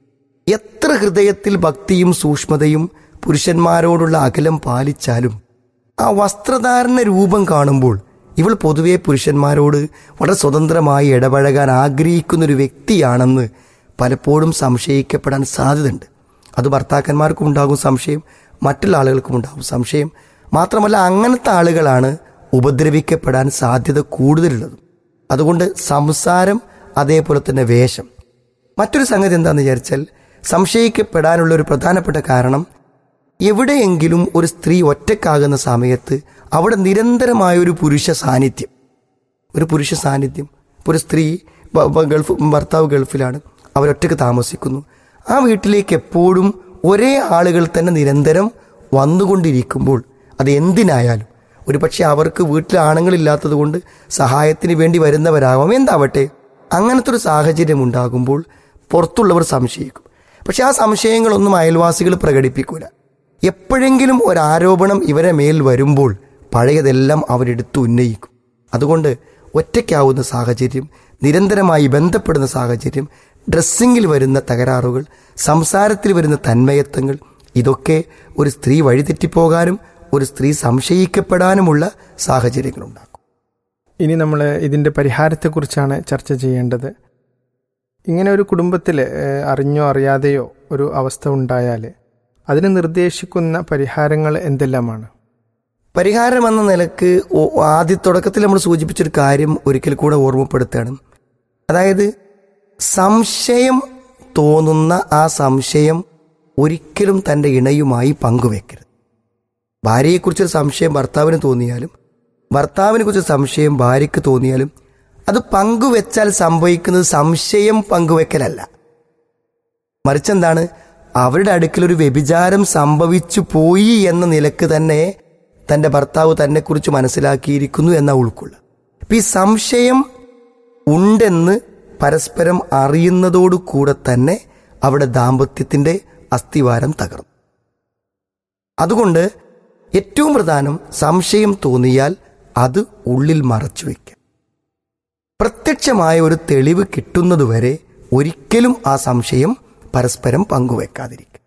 എത്ര ഹൃദയത്തിൽ ഭക്തിയും സൂക്ഷ്മതയും പുരുഷന്മാരോടുള്ള അകലം പാലിച്ചാലും ആ വസ്ത്രധാരണ രൂപം കാണുമ്പോൾ ഇവൾ പൊതുവെ പുരുഷന്മാരോട് വളരെ സ്വതന്ത്രമായി ഇടപഴകാൻ ആഗ്രഹിക്കുന്ന ഒരു വ്യക്തിയാണെന്ന് പലപ്പോഴും സംശയിക്കപ്പെടാൻ സാധ്യതയുണ്ട് അത് ഭർത്താക്കന്മാർക്കും ഉണ്ടാകും സംശയം മറ്റുള്ള ആളുകൾക്കും ഉണ്ടാകും സംശയം മാത്രമല്ല അങ്ങനത്തെ ആളുകളാണ് ഉപദ്രവിക്കപ്പെടാൻ സാധ്യത കൂടുതലുള്ളത് അതുകൊണ്ട് സംസാരം അതേപോലെ തന്നെ വേഷം മറ്റൊരു സംഗതി എന്താണെന്ന് വിചാരിച്ചാൽ സംശയിക്കപ്പെടാനുള്ള ഒരു പ്രധാനപ്പെട്ട കാരണം എവിടെയെങ്കിലും ഒരു സ്ത്രീ ഒറ്റക്കാകുന്ന സമയത്ത് അവിടെ നിരന്തരമായ ഒരു പുരുഷ സാന്നിധ്യം ഒരു പുരുഷ സാന്നിധ്യം ഇപ്പൊ ഒരു സ്ത്രീ ബ- ബ- ഗൾഫ് ഭർത്താവ് ഗൾഫിലാണ് അവരൊറ്റക്ക് താമസിക്കുന്നു ആ വീട്ടിലേക്ക് എപ്പോഴും ഒരേ ആളുകൾ തന്നെ നിരന്തരം വന്നുകൊണ്ടിരിക്കുമ്പോൾ അത് എന്തിനായാലും ഒരു പക്ഷേ അവർക്ക് വീട്ടിൽ ആണുങ്ങളില്ലാത്തത് കൊണ്ട് സഹായത്തിന് വേണ്ടി വരുന്നവരാവാം എന്താവട്ടെ അങ്ങനത്തെ ഒരു സാഹചര്യം ഉണ്ടാകുമ്പോൾ പുറത്തുള്ളവർ സംശയിക്കും പക്ഷെ ആ സംശയങ്ങളൊന്നും അയൽവാസികൾ പ്രകടിപ്പിക്കൂല എപ്പോഴെങ്കിലും ഒരു ആരോപണം ഇവരെ മേൽ വരുമ്പോൾ പഴയതെല്ലാം അവരെടുത്ത് ഉന്നയിക്കും അതുകൊണ്ട് ഒറ്റയ്ക്കാവുന്ന സാഹചര്യം നിരന്തരമായി ബന്ധപ്പെടുന്ന സാഹചര്യം ഡ്രസ്സിങ്ങിൽ വരുന്ന തകരാറുകൾ സംസാരത്തിൽ വരുന്ന തന്മയത്വങ്ങൾ ഇതൊക്കെ ഒരു സ്ത്രീ വഴിതെറ്റിപ്പോകാനും ഒരു സ്ത്രീ സംശയിക്കപ്പെടാനുമുള്ള സാഹചര്യങ്ങളുണ്ടാകും ഇനി നമ്മൾ ഇതിൻ്റെ പരിഹാരത്തെക്കുറിച്ചാണ് ചർച്ച ചെയ്യേണ്ടത് ഇങ്ങനെ ഒരു കുടുംബത്തിൽ ഏഹ്, അറിഞ്ഞോ അറിയാതെയോ ഒരു അവസ്ഥ ഉണ്ടായാൽ അതിന് നിർദ്ദേശിക്കുന്ന പരിഹാരങ്ങൾ എന്തെല്ലാമാണ് പരിഹാരം എന്ന നിലക്ക് ഓ- ആദ്യ തുടക്കത്തിൽ നമ്മൾ സൂചിപ്പിച്ചൊരു കാര്യം ഒരിക്കൽ കൂടെ ഓർമ്മപ്പെടുത്തുകയാണ് അതായത് സംശയം തോന്നുന്ന ആ സംശയം ഒരിക്കലും തൻ്റെ ഇണയുമായി പങ്കുവെക്കരുത് ഭാര്യയെക്കുറിച്ചൊരു സംശയം ഭർത്താവിന് തോന്നിയാലും ഭർത്താവിനെ കുറിച്ച് സംശയം ഭാര്യയ്ക്ക് തോന്നിയാലും അത് പങ്കുവെച്ചാൽ സംഭവിക്കുന്നത് സംശയം പങ്കുവെക്കലല്ല മറിച്ചെന്താണ് അവരുടെ അടുക്കൽ ഒരു വ്യഭിചാരം സംഭവിച്ചു പോയി എന്ന നിലക്ക് തന്നെ തന്റെ ഭർത്താവ് തന്നെക്കുറിച്ച് മനസ്സിലാക്കിയിരിക്കുന്നു എന്ന ഉൾക്കൊള്ളുക അപ്പൊ ഈ സംശയം ഉണ്ടെന്ന് പരസ്പരം അറിയുന്നതോടു കൂടെ തന്നെ അവിടെ ദാമ്പത്യത്തിന്റെ അസ്ഥിവാരം തകർന്നു അതുകൊണ്ട് ഏറ്റവും പ്രധാനം സംശയം തോന്നിയാൽ അത് ഉള്ളിൽ മറച്ചു വയ്ക്കുക പ്രത്യക്ഷമായ ഒരു തെളിവ് കിട്ടുന്നതുവരെ ഒരിക്കലും ആ സംശയം പരസ്പരം പങ്കുവെക്കാതിരിക്കുക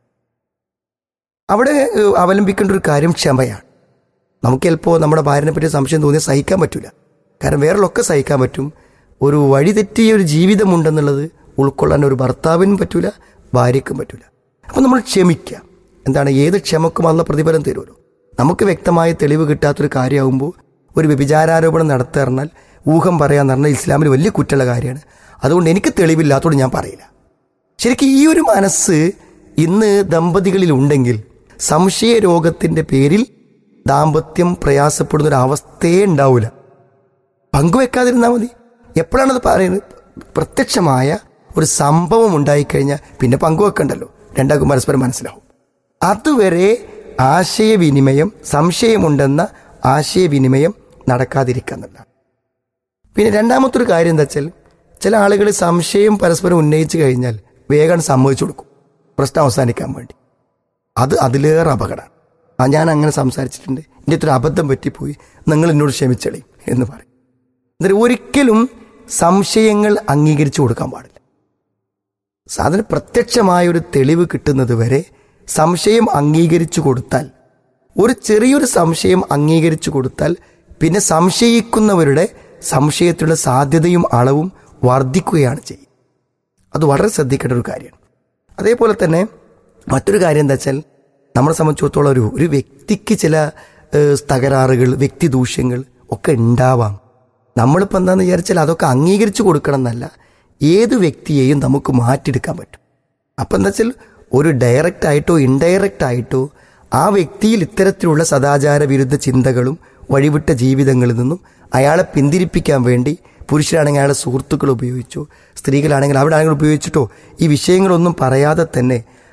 അവിടെ ഏഹ്, അവലംബിക്കേണ്ട ഒരു കാര്യം ക്ഷമയാണ് നമുക്ക് ചിലപ്പോൾ നമ്മുടെ ഭാര്യനെ പറ്റി സംശയം തോന്നിയാൽ സഹിക്കാൻ പറ്റില്ല കാരണം വേറെയൊക്കെ സഹിക്കാൻ പറ്റും ഒരു വഴിതെറ്റിയ ഒരു ജീവിതമുണ്ടെന്നുള്ളത് ഉൾക്കൊള്ളാൻ ഒരു ഭർത്താവിനും പറ്റൂല ഭാര്യയ്ക്കും പറ്റൂല അപ്പം നമ്മൾ ക്ഷമിക്കുക എന്താണ് ഏത് ക്ഷമക്കും അല്ല പ്രതിഫലം തരുമല്ലോ നമുക്ക് വ്യക്തമായ തെളിവ് കിട്ടാത്തൊരു കാര്യമാകുമ്പോൾ ഒരു വ്യഭിചാരാരോപണം നടത്തുക പറഞ്ഞാൽ ഊഹം പറയാന്ന് പറഞ്ഞാൽ ഇസ്ലാമിൽ വലിയ കുറ്റമുള്ള കാര്യമാണ് അതുകൊണ്ട് എനിക്ക് തെളിവില്ലാത്തതുകൊണ്ട് ഞാൻ പറയില്ല ശരിക്കും ഈ ഒരു മനസ്സ് ഇന്ന് ദമ്പതികളിൽ ഉണ്ടെങ്കിൽ സംശയ രോഗത്തിന്റെ പേരിൽ ദാമ്പത്യം പ്രയാസപ്പെടുന്ന ഒരു അവസ്ഥയേ ഉണ്ടാവില്ല പങ്കുവെക്കാതിരുന്നാൽ മതി എപ്പോഴാണത് പറയുന്നത് പ്രത്യക്ഷമായ ഒരു സംഭവം ഉണ്ടായിക്കഴിഞ്ഞാൽ പിന്നെ പങ്കുവെക്കണ്ടല്ലോ രണ്ടാൾക്കും പരസ്പരം മനസ്സിലാവും അതുവരെ ആശയവിനിമയം സംശയമുണ്ടെന്ന ആശയവിനിമയം നടക്കാതിരിക്കുന്നില്ല പിന്നെ രണ്ടാമത്തെ ഒരു കാര്യം എന്താ വെച്ചാൽ ചില ആളുകൾ സംശയം പരസ്പരം ഉന്നയിച്ചു കഴിഞ്ഞാൽ വേഗം സമ്മതിച്ചു കൊടുക്കും പ്രശ്നം അവസാനിക്കാൻ വേണ്ടി അത് അതിലേറെ അപകടമാണ് ആ ഞാൻ അങ്ങനെ സംസാരിച്ചിട്ടുണ്ട് എൻ്റെ ഇത്ര അബദ്ധം പറ്റിപ്പോയി നിങ്ങൾ എന്നോട് ക്ഷമിച്ചളി എന്ന് പറയും എന്നിട്ട് ഒരിക്കലും സംശയങ്ങൾ അംഗീകരിച്ചു കൊടുക്കാൻ പാടില്ല സാധനം പ്രത്യക്ഷമായ ഒരു തെളിവ് കിട്ടുന്നത് വരെ സംശയം അംഗീകരിച്ചു കൊടുത്താൽ ഒരു ചെറിയൊരു സംശയം അംഗീകരിച്ചു കൊടുത്താൽ പിന്നെ സംശയിക്കുന്നവരുടെ സംശയത്തിലുള്ള സാധ്യതയും അളവും വർദ്ധിക്കുകയാണ് ചെയ്യുക അത് വളരെ ശ്രദ്ധിക്കേണ്ട ഒരു കാര്യമാണ് അതേപോലെ തന്നെ മറ്റൊരു കാര്യം എന്താ വെച്ചാൽ നമ്മളെ സംബന്ധിച്ചിടത്തോളം ഒരു ഒരു വ്യക്തിക്ക് ചില ഏഹ്, തകരാറുകൾ വ്യക്തിദൂഷ്യങ്ങൾ ഒക്കെ ഉണ്ടാവാം നമ്മളിപ്പോൾ എന്താണെന്ന് വിചാരിച്ചാൽ അതൊക്കെ അംഗീകരിച്ചു കൊടുക്കണം എന്നല്ല ഏത് വ്യക്തിയെയും നമുക്ക് മാറ്റിയെടുക്കാൻ പറ്റും അപ്പം എന്താ വെച്ചാൽ ഒരു ഡയറക്റ്റ് ആയിട്ടോ ഇൻഡയറക്റ്റ് ആയിട്ടോ ആ വ്യക്തിയിൽ ഇത്തരത്തിലുള്ള സദാചാര വിരുദ്ധ ചിന്തകളും വഴിവിട്ട ജീവിതങ്ങളിൽ നിന്നും അയാളെ പിന്തിരിപ്പിക്കാൻ വേണ്ടി പുരുഷനാണെങ്കിൽ അയാളെ സുഹൃത്തുക്കൾ ഉപയോഗിച്ചോ സ്ത്രീകളാണെങ്കിൽ അവിടെ ആണെങ്കിൽ ഉപയോഗിച്ചിട്ടോ ഈ വിഷയങ്ങളൊന്നും പറയാതെ തന്നെ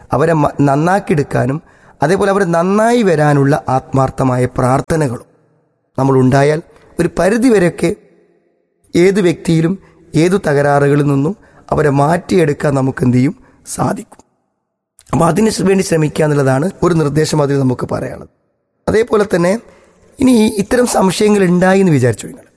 അവരെ മ- നന്നാക്കിയെടുക്കാനും അതേപോലെ അവർ നന്നായി വരാനുള്ള ആത്മാർത്ഥമായ പ്രാർത്ഥനകളും നമ്മൾ ഉണ്ടായാൽ ഒരു പരിധിവരെയൊക്കെ ഏത് വ്യക്തിയിലും ഏതു തകരാറുകളിൽ നിന്നും അവരെ മാറ്റിയെടുക്കാൻ നമുക്ക് എന്ത് ചെയ്യും സാധിക്കും അപ്പോൾ അതിന് വേണ്ടി ശ്രമിക്കുക എന്നുള്ളതാണ് ഒരു നിർദ്ദേശം അതിൽ നമുക്ക് പറയാനുള്ളത് അതേപോലെ തന്നെ ഇനി ഇത്തരം സംശയങ്ങൾ ഉണ്ടായി എന്ന് വിചാരിച്ചു നിങ്ങൾ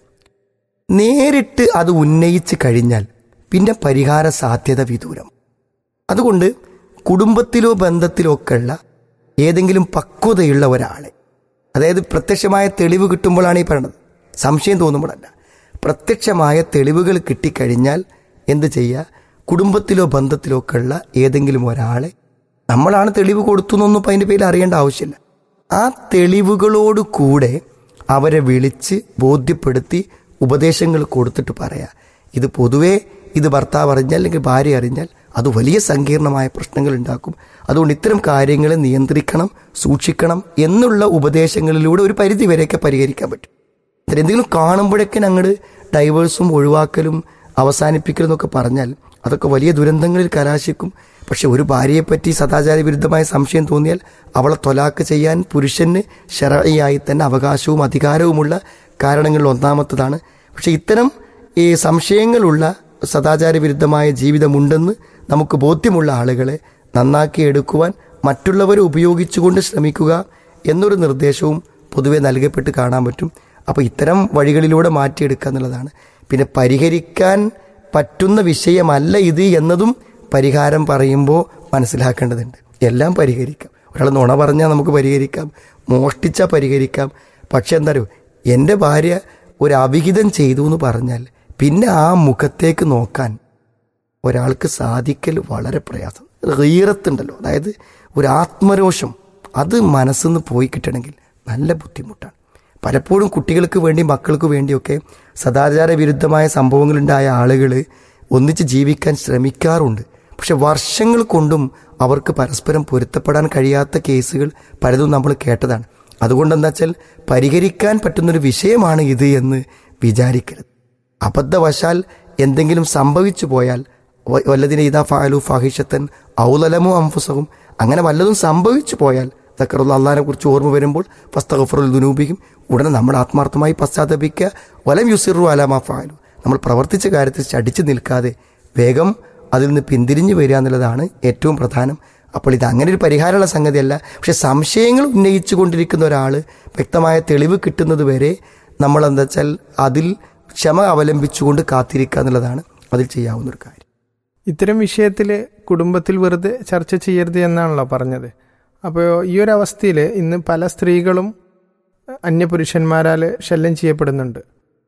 നേരിട്ട് അത് ഉന്നയിച്ച് കഴിഞ്ഞാൽ പിന്നെ പരിഹാര സാധ്യത വിദൂരം അതുകൊണ്ട് കുടുംബത്തിലോ ബന്ധത്തിലോ ഒക്കെ ഉള്ള ഏതെങ്കിലും പക്വതയുള്ള ഒരാളെ അതായത് പ്രത്യക്ഷമായ തെളിവ് കിട്ടുമ്പോഴാണ് ഈ പറയുന്നത് സംശയം തോന്നുമ്പോഴല്ല പ്രത്യക്ഷമായ തെളിവുകൾ കിട്ടിക്കഴിഞ്ഞാൽ എന്ത് ചെയ്യുക കുടുംബത്തിലോ ബന്ധത്തിലോ ഒക്കെ ഉള്ള ഏതെങ്കിലും ഒരാളെ നമ്മളാണ് തെളിവ് കൊടുത്തു എന്നൊന്നും ഇപ്പം അതിൻ്റെ പേരിൽ അറിയേണ്ട ആവശ്യമില്ല ആ തെളിവുകളോട് കൂടെ അവരെ വിളിച്ച് ബോധ്യപ്പെടുത്തി ഉപദേശങ്ങൾ കൊടുത്തിട്ട് പറയാ ഇത് പൊതുവേ ഇത് ഭർത്താവ് അറിഞ്ഞാൽ അല്ലെങ്കിൽ ഭാര്യ അറിഞ്ഞാൽ അത് വലിയ സങ്കീർണമായ പ്രശ്നങ്ങൾ ഉണ്ടാക്കും അതുകൊണ്ട് ഇത്തരം കാര്യങ്ങളെ നിയന്ത്രിക്കണം സൂക്ഷിക്കണം എന്നുള്ള ഉപദേശങ്ങളിലൂടെ ഒരു പരിധി വരെയൊക്കെ പരിഹരിക്കാൻ പറ്റും എന്നിട്ട് എന്തെങ്കിലും കാണുമ്പോഴൊക്കെ ഞങ്ങൾ ഡൈവേഴ്സും ഒഴിവാക്കലും അവസാനിപ്പിക്കലും എന്നൊക്കെ പറഞ്ഞാൽ അതൊക്കെ വലിയ ദുരന്തങ്ങളിൽ കലാശിക്കും പക്ഷെ ഒരു ഭാര്യയെപ്പറ്റി സദാചാര വിരുദ്ധമായ സംശയം തോന്നിയാൽ അവളെ തൊലാക്ക് ചെയ്യാൻ പുരുഷന് ശരയായി തന്നെ അവകാശവും അധികാരവുമുള്ള കാരണങ്ങളിൽ ഒന്നാമത്തതാണ് പക്ഷെ ഇത്തരം ഈ സംശയങ്ങളുള്ള സദാചാര വിരുദ്ധമായ ജീവിതമുണ്ടെന്ന് നമുക്ക് ബോധ്യമുള്ള ആളുകളെ നന്നാക്കി എടുക്കുവാൻ മറ്റുള്ളവരെ ഉപയോഗിച്ചുകൊണ്ട് ശ്രമിക്കുക എന്നൊരു നിർദ്ദേശവും പൊതുവെ നൽകപ്പെട്ട് കാണാൻ പറ്റും അപ്പോൾ ഇത്തരം വഴികളിലൂടെ മാറ്റിയെടുക്കുക എന്നുള്ളതാണ് പിന്നെ പരിഹരിക്കാൻ പറ്റുന്ന വിഷയമല്ല ഇത് എന്നതും പരിഹാരം പറയുമ്പോൾ മനസ്സിലാക്കേണ്ടതുണ്ട് എല്ലാം പരിഹരിക്കാം ഒരാൾ നുണ പറഞ്ഞാൽ നമുക്ക് പരിഹരിക്കാം മോഷ്ടിച്ചാൽ പരിഹരിക്കാം പക്ഷെ എന്താ പറയുക എൻ്റെ ഭാര്യ ഒരു അവിഹിതം ചെയ്തു എന്ന് പറഞ്ഞാൽ പിന്നെ ആ മുഖത്തേക്ക് നോക്കാൻ ഒരാൾക്ക് സാധിക്കൽ വളരെ പ്രയാസം റീറത്തുണ്ടല്ലോ അതായത് ഒരു ആത്മരോഷം അത് മനസ്സിന്ന് പോയി കിട്ടണമെങ്കിൽ നല്ല ബുദ്ധിമുട്ടാണ് പലപ്പോഴും കുട്ടികൾക്ക് വേണ്ടി മക്കൾക്ക് വേണ്ടിയൊക്കെ സദാചാര വിരുദ്ധമായ സംഭവങ്ങളുണ്ടായ ആളുകൾ ഒന്നിച്ച് ജീവിക്കാൻ ശ്രമിക്കാറുണ്ട് പക്ഷെ വർഷങ്ങൾ കൊണ്ടും അവർക്ക് പരസ്പരം പൊരുത്തപ്പെടാൻ കഴിയാത്ത കേസുകൾ പലതും നമ്മൾ കേട്ടതാണ് അതുകൊണ്ട് എന്താ വെച്ചാൽ പരിഹരിക്കാൻ പറ്റുന്നൊരു വിഷയമാണ് ഇത് എന്ന് വിചാരിക്കരുത് അബദ്ധവശാൽ എന്തെങ്കിലും സംഭവിച്ചു പോയാൽ വ- വല്ലതിനെ ഇതാ ഫാലു ഫാഹിഷത്തൻ ഔലലമോ അംഫുസവും അങ്ങനെ വല്ലതും സംഭവിച്ചു പോയാൽ തക്കറുള്ള അള്ളഹാനെ കുറിച്ച് ഓർമ്മ വരുമ്പോൾ ഫസ്തഗഫറുൽ ദുനൂബിക്കും ഉടനെ നമ്മൾ ആത്മാർത്ഥമായി പശ്ചാത്തപിക്കുക വലം യുസിറു അലാമ ഫാലു നമ്മൾ പ്രവർത്തിച്ച കാര്യത്തിൽ ചടിച്ചു നിൽക്കാതെ വേഗം അതിൽ നിന്ന് പിന്തിരിഞ്ഞു വരിക എന്നുള്ളതാണ് ഏറ്റവും പ്രധാനം അപ്പോൾ ഇത് അങ്ങനെ ഒരു പരിഹാരമുള്ള സംഗതിയല്ല പക്ഷെ സംശയങ്ങൾ ഉന്നയിച്ചു കൊണ്ടിരിക്കുന്ന ഒരാൾ വ്യക്തമായ തെളിവ് കിട്ടുന്നത് വരെ നമ്മൾ എന്താ വെച്ചാൽ അതിൽ ക്ഷമ അവലംബിച്ചുകൊണ്ട് കാത്തിരിക്കുക എന്നുള്ളതാണ് അതിൽ ചെയ്യാവുന്ന ഒരു കാര്യം ഇത്തരം വിഷയത്തിൽ കുടുംബത്തിൽ വെറുതെ ചർച്ച ചെയ്യരുത് എന്നാണല്ലോ പറഞ്ഞത് അപ്പോൾ ഈ ഒരു അവസ്ഥയിൽ ഇന്ന് പല സ്ത്രീകളും അന്യപുരുഷന്മാരാൽ ശല്യം ചെയ്യപ്പെടുന്നുണ്ട്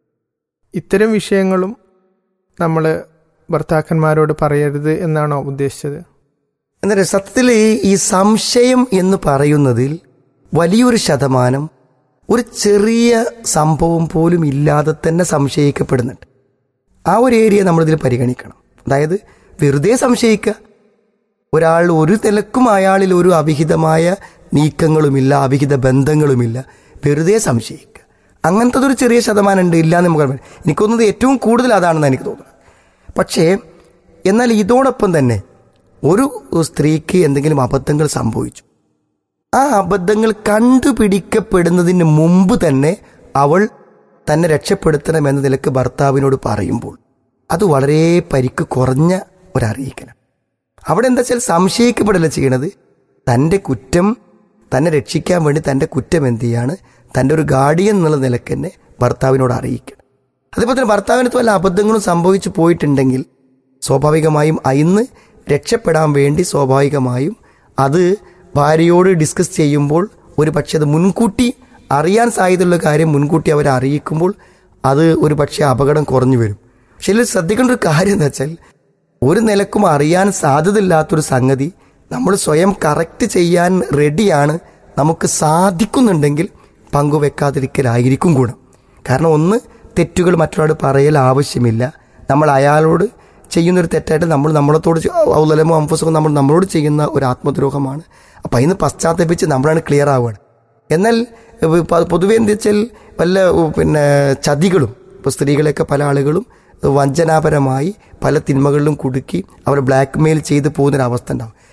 ഇത്തരം വിഷയങ്ങളും നമ്മൾ ഭർത്താക്കന്മാരോട് പറയരുത് എന്നാണോ ഉദ്ദേശിച്ചത് എന്നാൽ സത്യത്തിൽ ഈ- ഈ സംശയം എന്ന് പറയുന്നതിൽ വലിയൊരു ശതമാനം ഒരു ചെറിയ സംഭവം പോലും ഇല്ലാതെ തന്നെ സംശയിക്കപ്പെടുന്നുണ്ട് ആ ഒരു ഏരിയ നമ്മളിതിൽ പരിഗണിക്കണം അതായത് വെറുതെ സംശയിക്കുക ഒരാൾ ഒരു നിലക്കും അയാളിൽ ഒരു അവിഹിതമായ നീക്കങ്ങളുമില്ല അവിഹിത ബന്ധങ്ങളുമില്ല വെറുതെ സംശയിക്കുക അങ്ങനത്തെ ഒരു ചെറിയ ശതമാനം ഉണ്ട് ഇല്ല എന്ന് നമുക്ക് പറയാൻ പറ്റില്ല. എനിക്ക് തോന്നുന്നത് ഏറ്റവും കൂടുതൽ അതാണെന്ന് എനിക്ക് തോന്നുന്നത് പക്ഷേ എന്നാൽ ഇതോടൊപ്പം തന്നെ ഒരു സ്ത്രീക്ക് എന്തെങ്കിലും അബദ്ധങ്ങൾ സംഭവിച്ചു ആ അബദ്ധങ്ങൾ കണ്ടുപിടിക്കപ്പെടുന്നതിന് മുമ്പ് തന്നെ അവൾ തന്നെ രക്ഷപ്പെടുത്തണം എന്ന നിലക്ക് ഭർത്താവിനോട് പറയുമ്പോൾ അത് വളരെ പരിക്ക് കുറഞ്ഞ ഒരറിയിക്കണം അവിടെ എന്താ വെച്ചാൽ സംശയിക്കപ്പെടല്ല ചെയ്യണത് തൻ്റെ കുറ്റം തന്നെ രക്ഷിക്കാൻ വേണ്ടി തൻ്റെ കുറ്റം എന്ത് ചെയ്യാണ് തൻ്റെ ഒരു ഗാർഡിയൻ എന്നുള്ള നിലക്ക് തന്നെ ഭർത്താവിനോട് അറിയിക്കണം അതേപോലെ തന്നെ ഭർത്താവിനത്ത് വല്ല അബദ്ധങ്ങളും സംഭവിച്ചു പോയിട്ടുണ്ടെങ്കിൽ സ്വാഭാവികമായും അയിന്ന് രക്ഷപ്പെടാൻ വേണ്ടി സ്വാഭാവികമായും അത് ഭാര്യയോട് ഡിസ്കസ് ചെയ്യുമ്പോൾ ഒരു പക്ഷെ അത് മുൻകൂട്ടി അറിയാൻ സാധ്യതയുള്ള കാര്യം മുൻകൂട്ടി അവരെ അറിയിക്കുമ്പോൾ അത് ഒരു പക്ഷേ അപകടം കുറഞ്ഞു വരും പക്ഷെ ഇതിൽ ശ്രദ്ധിക്കേണ്ട ഒരു കാര്യം എന്താ വെച്ചാൽ ഒരു നിലക്കും അറിയാൻ സാധ്യതയില്ലാത്തൊരു സംഗതി നമ്മൾ സ്വയം കറക്റ്റ് ചെയ്യാൻ റെഡിയാണ് നമുക്ക് സാധിക്കുന്നുണ്ടെങ്കിൽ പങ്കുവെക്കാതിരിക്കലായിരിക്കും ഗുണം കാരണം ഒന്ന് തെറ്റുകൾ മറ്റൊരാൾ പറയൽ ആവശ്യമില്ല നമ്മൾ അയാളോട് ചെയ്യുന്നൊരു തെറ്റായിട്ട് നമ്മൾ നമ്മളത്തോട് ഔലലമോ അംഫസമോ നമ്മൾ നമ്മളോട് ചെയ്യുന്ന ഒരു ആത്മദ്രോഹമാണ് അപ്പം അതിന് പശ്ചാത്തപിച്ച് നമ്മളാണ് ക്ലിയർ ആവുകയാണ് എന്നാൽ ഏഹ്, പ- പൊതുവെ എന്താ വെച്ചാൽ വല്ല ഉ, പിന്നെ ചതികളും ഇപ്പോൾ സ്ത്രീകളെയൊക്കെ പല ആളുകളും വഞ്ചനാപരമായി പല തിന്മകളിലും കുടുക്കി അവരെ ബ്ലാക്ക് മെയിൽ ചെയ്ത് പോകുന്നൊരവസ്ഥ ഉണ്ടാവും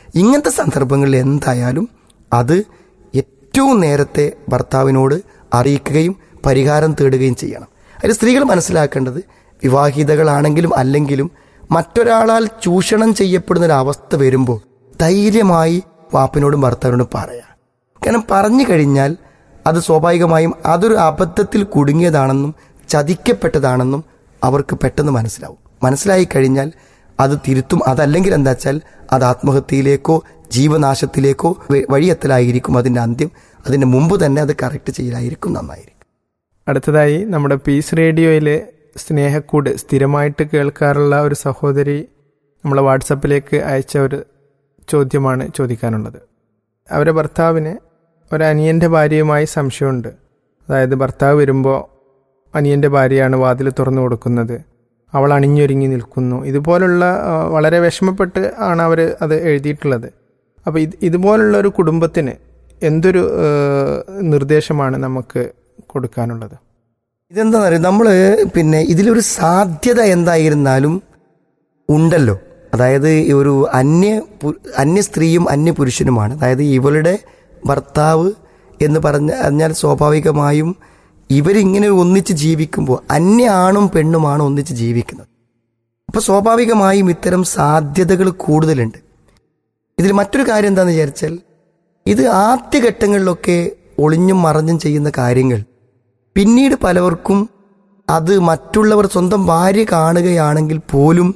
ഇങ്ങനത്തെ സന്ദർഭങ്ങളിൽ എന്തായാലും അത് ഏറ്റവും നേരത്തെ ഭർത്താവിനോട് അറിയിക്കുകയും പരിഹാരം തേടുകയും ചെയ്യണം അതിൽ സ്ത്രീകൾ മനസ്സിലാക്കേണ്ടത് വിവാഹിതകളാണെങ്കിലും അല്ലെങ്കിലും മറ്റൊരാളാൽ ചൂഷണം ചെയ്യപ്പെടുന്ന ഒരു അവസ്ഥ വരുമ്പോൾ ധൈര്യമായി വാപ്പിനോടും ഭർത്താവിനോടും പറയാം കാരണം പറഞ്ഞു കഴിഞ്ഞാൽ അത് സ്വാഭാവികമായും അതൊരു അബദ്ധത്തിൽ കുടുങ്ങിയതാണെന്നും ചതിക്കപ്പെട്ടതാണെന്നും അവർക്ക് പെട്ടെന്ന് മനസ്സിലാവും മനസ്സിലായി കഴിഞ്ഞാൽ അത് തിരുത്തും അതല്ലെങ്കിൽ എന്താ വെച്ചാൽ അത് ആത്മഹത്യയിലേക്കോ ജീവനാശത്തിലേക്കോ വ- വഴിയെത്തലായിരിക്കും അതിൻ്റെ അന്ത്യം അതിൻ്റെ മുമ്പ് തന്നെ അത് കറക്റ്റ് ചെയ്യലായിരിക്കും നന്നായിരിക്കും അടുത്തതായി നമ്മുടെ പീസ് റേഡിയോയിലെ സ്നേഹക്കൂട് സ്ഥിരമായിട്ട് കേൾക്കാറുള്ള ഒരു സഹോദരി നമ്മളെ വാട്സപ്പിലേക്ക് അയച്ച ഒരു ചോദ്യമാണ് ചോദിക്കാനുള്ളത് അവരെ ഭർത്താവിന് ഒരു അനിയൻ്റെ ഭാര്യയുമായി സംശയമുണ്ട് അതായത് ഭർത്താവ് വരുമ്പോൾ അനിയൻ്റെ ഭാര്യയാണ് വാതിൽ തുറന്നു കൊടുക്കുന്നത് അവൾ അണിഞ്ഞൊരുങ്ങി നിൽക്കുന്നു ഇതുപോലുള്ള ആ, വളരെ വിഷമപ്പെട്ട് ആണ് അവർ അത് എഴുതിയിട്ടുള്ളത് അപ്പോൾ ഇത് ഇതുപോലുള്ള ഒരു കുടുംബത്തിന് എന്തൊരു ആ, നിർദ്ദേശമാണ് നമുക്ക് കൊടുക്കാനുള്ളത് ഇതെന്താ പറയുക നമ്മൾ പിന്നെ ഇതിലൊരു സാധ്യത എന്തായിരുന്നാലും ഉണ്ടല്ലോ അതായത് ഈ ഒരു അന്യ പു- അന്യ സ്ത്രീയും അന്യ പുരുഷനുമാണ് അതായത് ഇവളുടെ ഭർത്താവ് എന്ന് പറഞ്ഞ പറഞ്ഞാൽ സ്വാഭാവികമായും ഇവരിങ്ങനെ ഒന്നിച്ച് ജീവിക്കുമ്പോൾ അന്യ ആണും പെണ്ണുമാണ് ഒന്നിച്ച് ജീവിക്കുന്നത് അപ്പോൾ സ്വാഭാവികമായും ഇത്തരം സാധ്യതകൾ കൂടുതലുണ്ട് ഇതിൽ മറ്റൊരു കാര്യം എന്താണെന്ന് വിചാരിച്ചാൽ ഇത് ആദ്യഘട്ടങ്ങളിലൊക്കെ ഒളിഞ്ഞും മറഞ്ഞും ചെയ്യുന്ന കാര്യങ്ങൾ പിന്നീട് പലവർക്കും അത് മറ്റുള്ളവർ സ്വന്തം ഭാര്യ കാണുകയാണെങ്കിൽ പോലും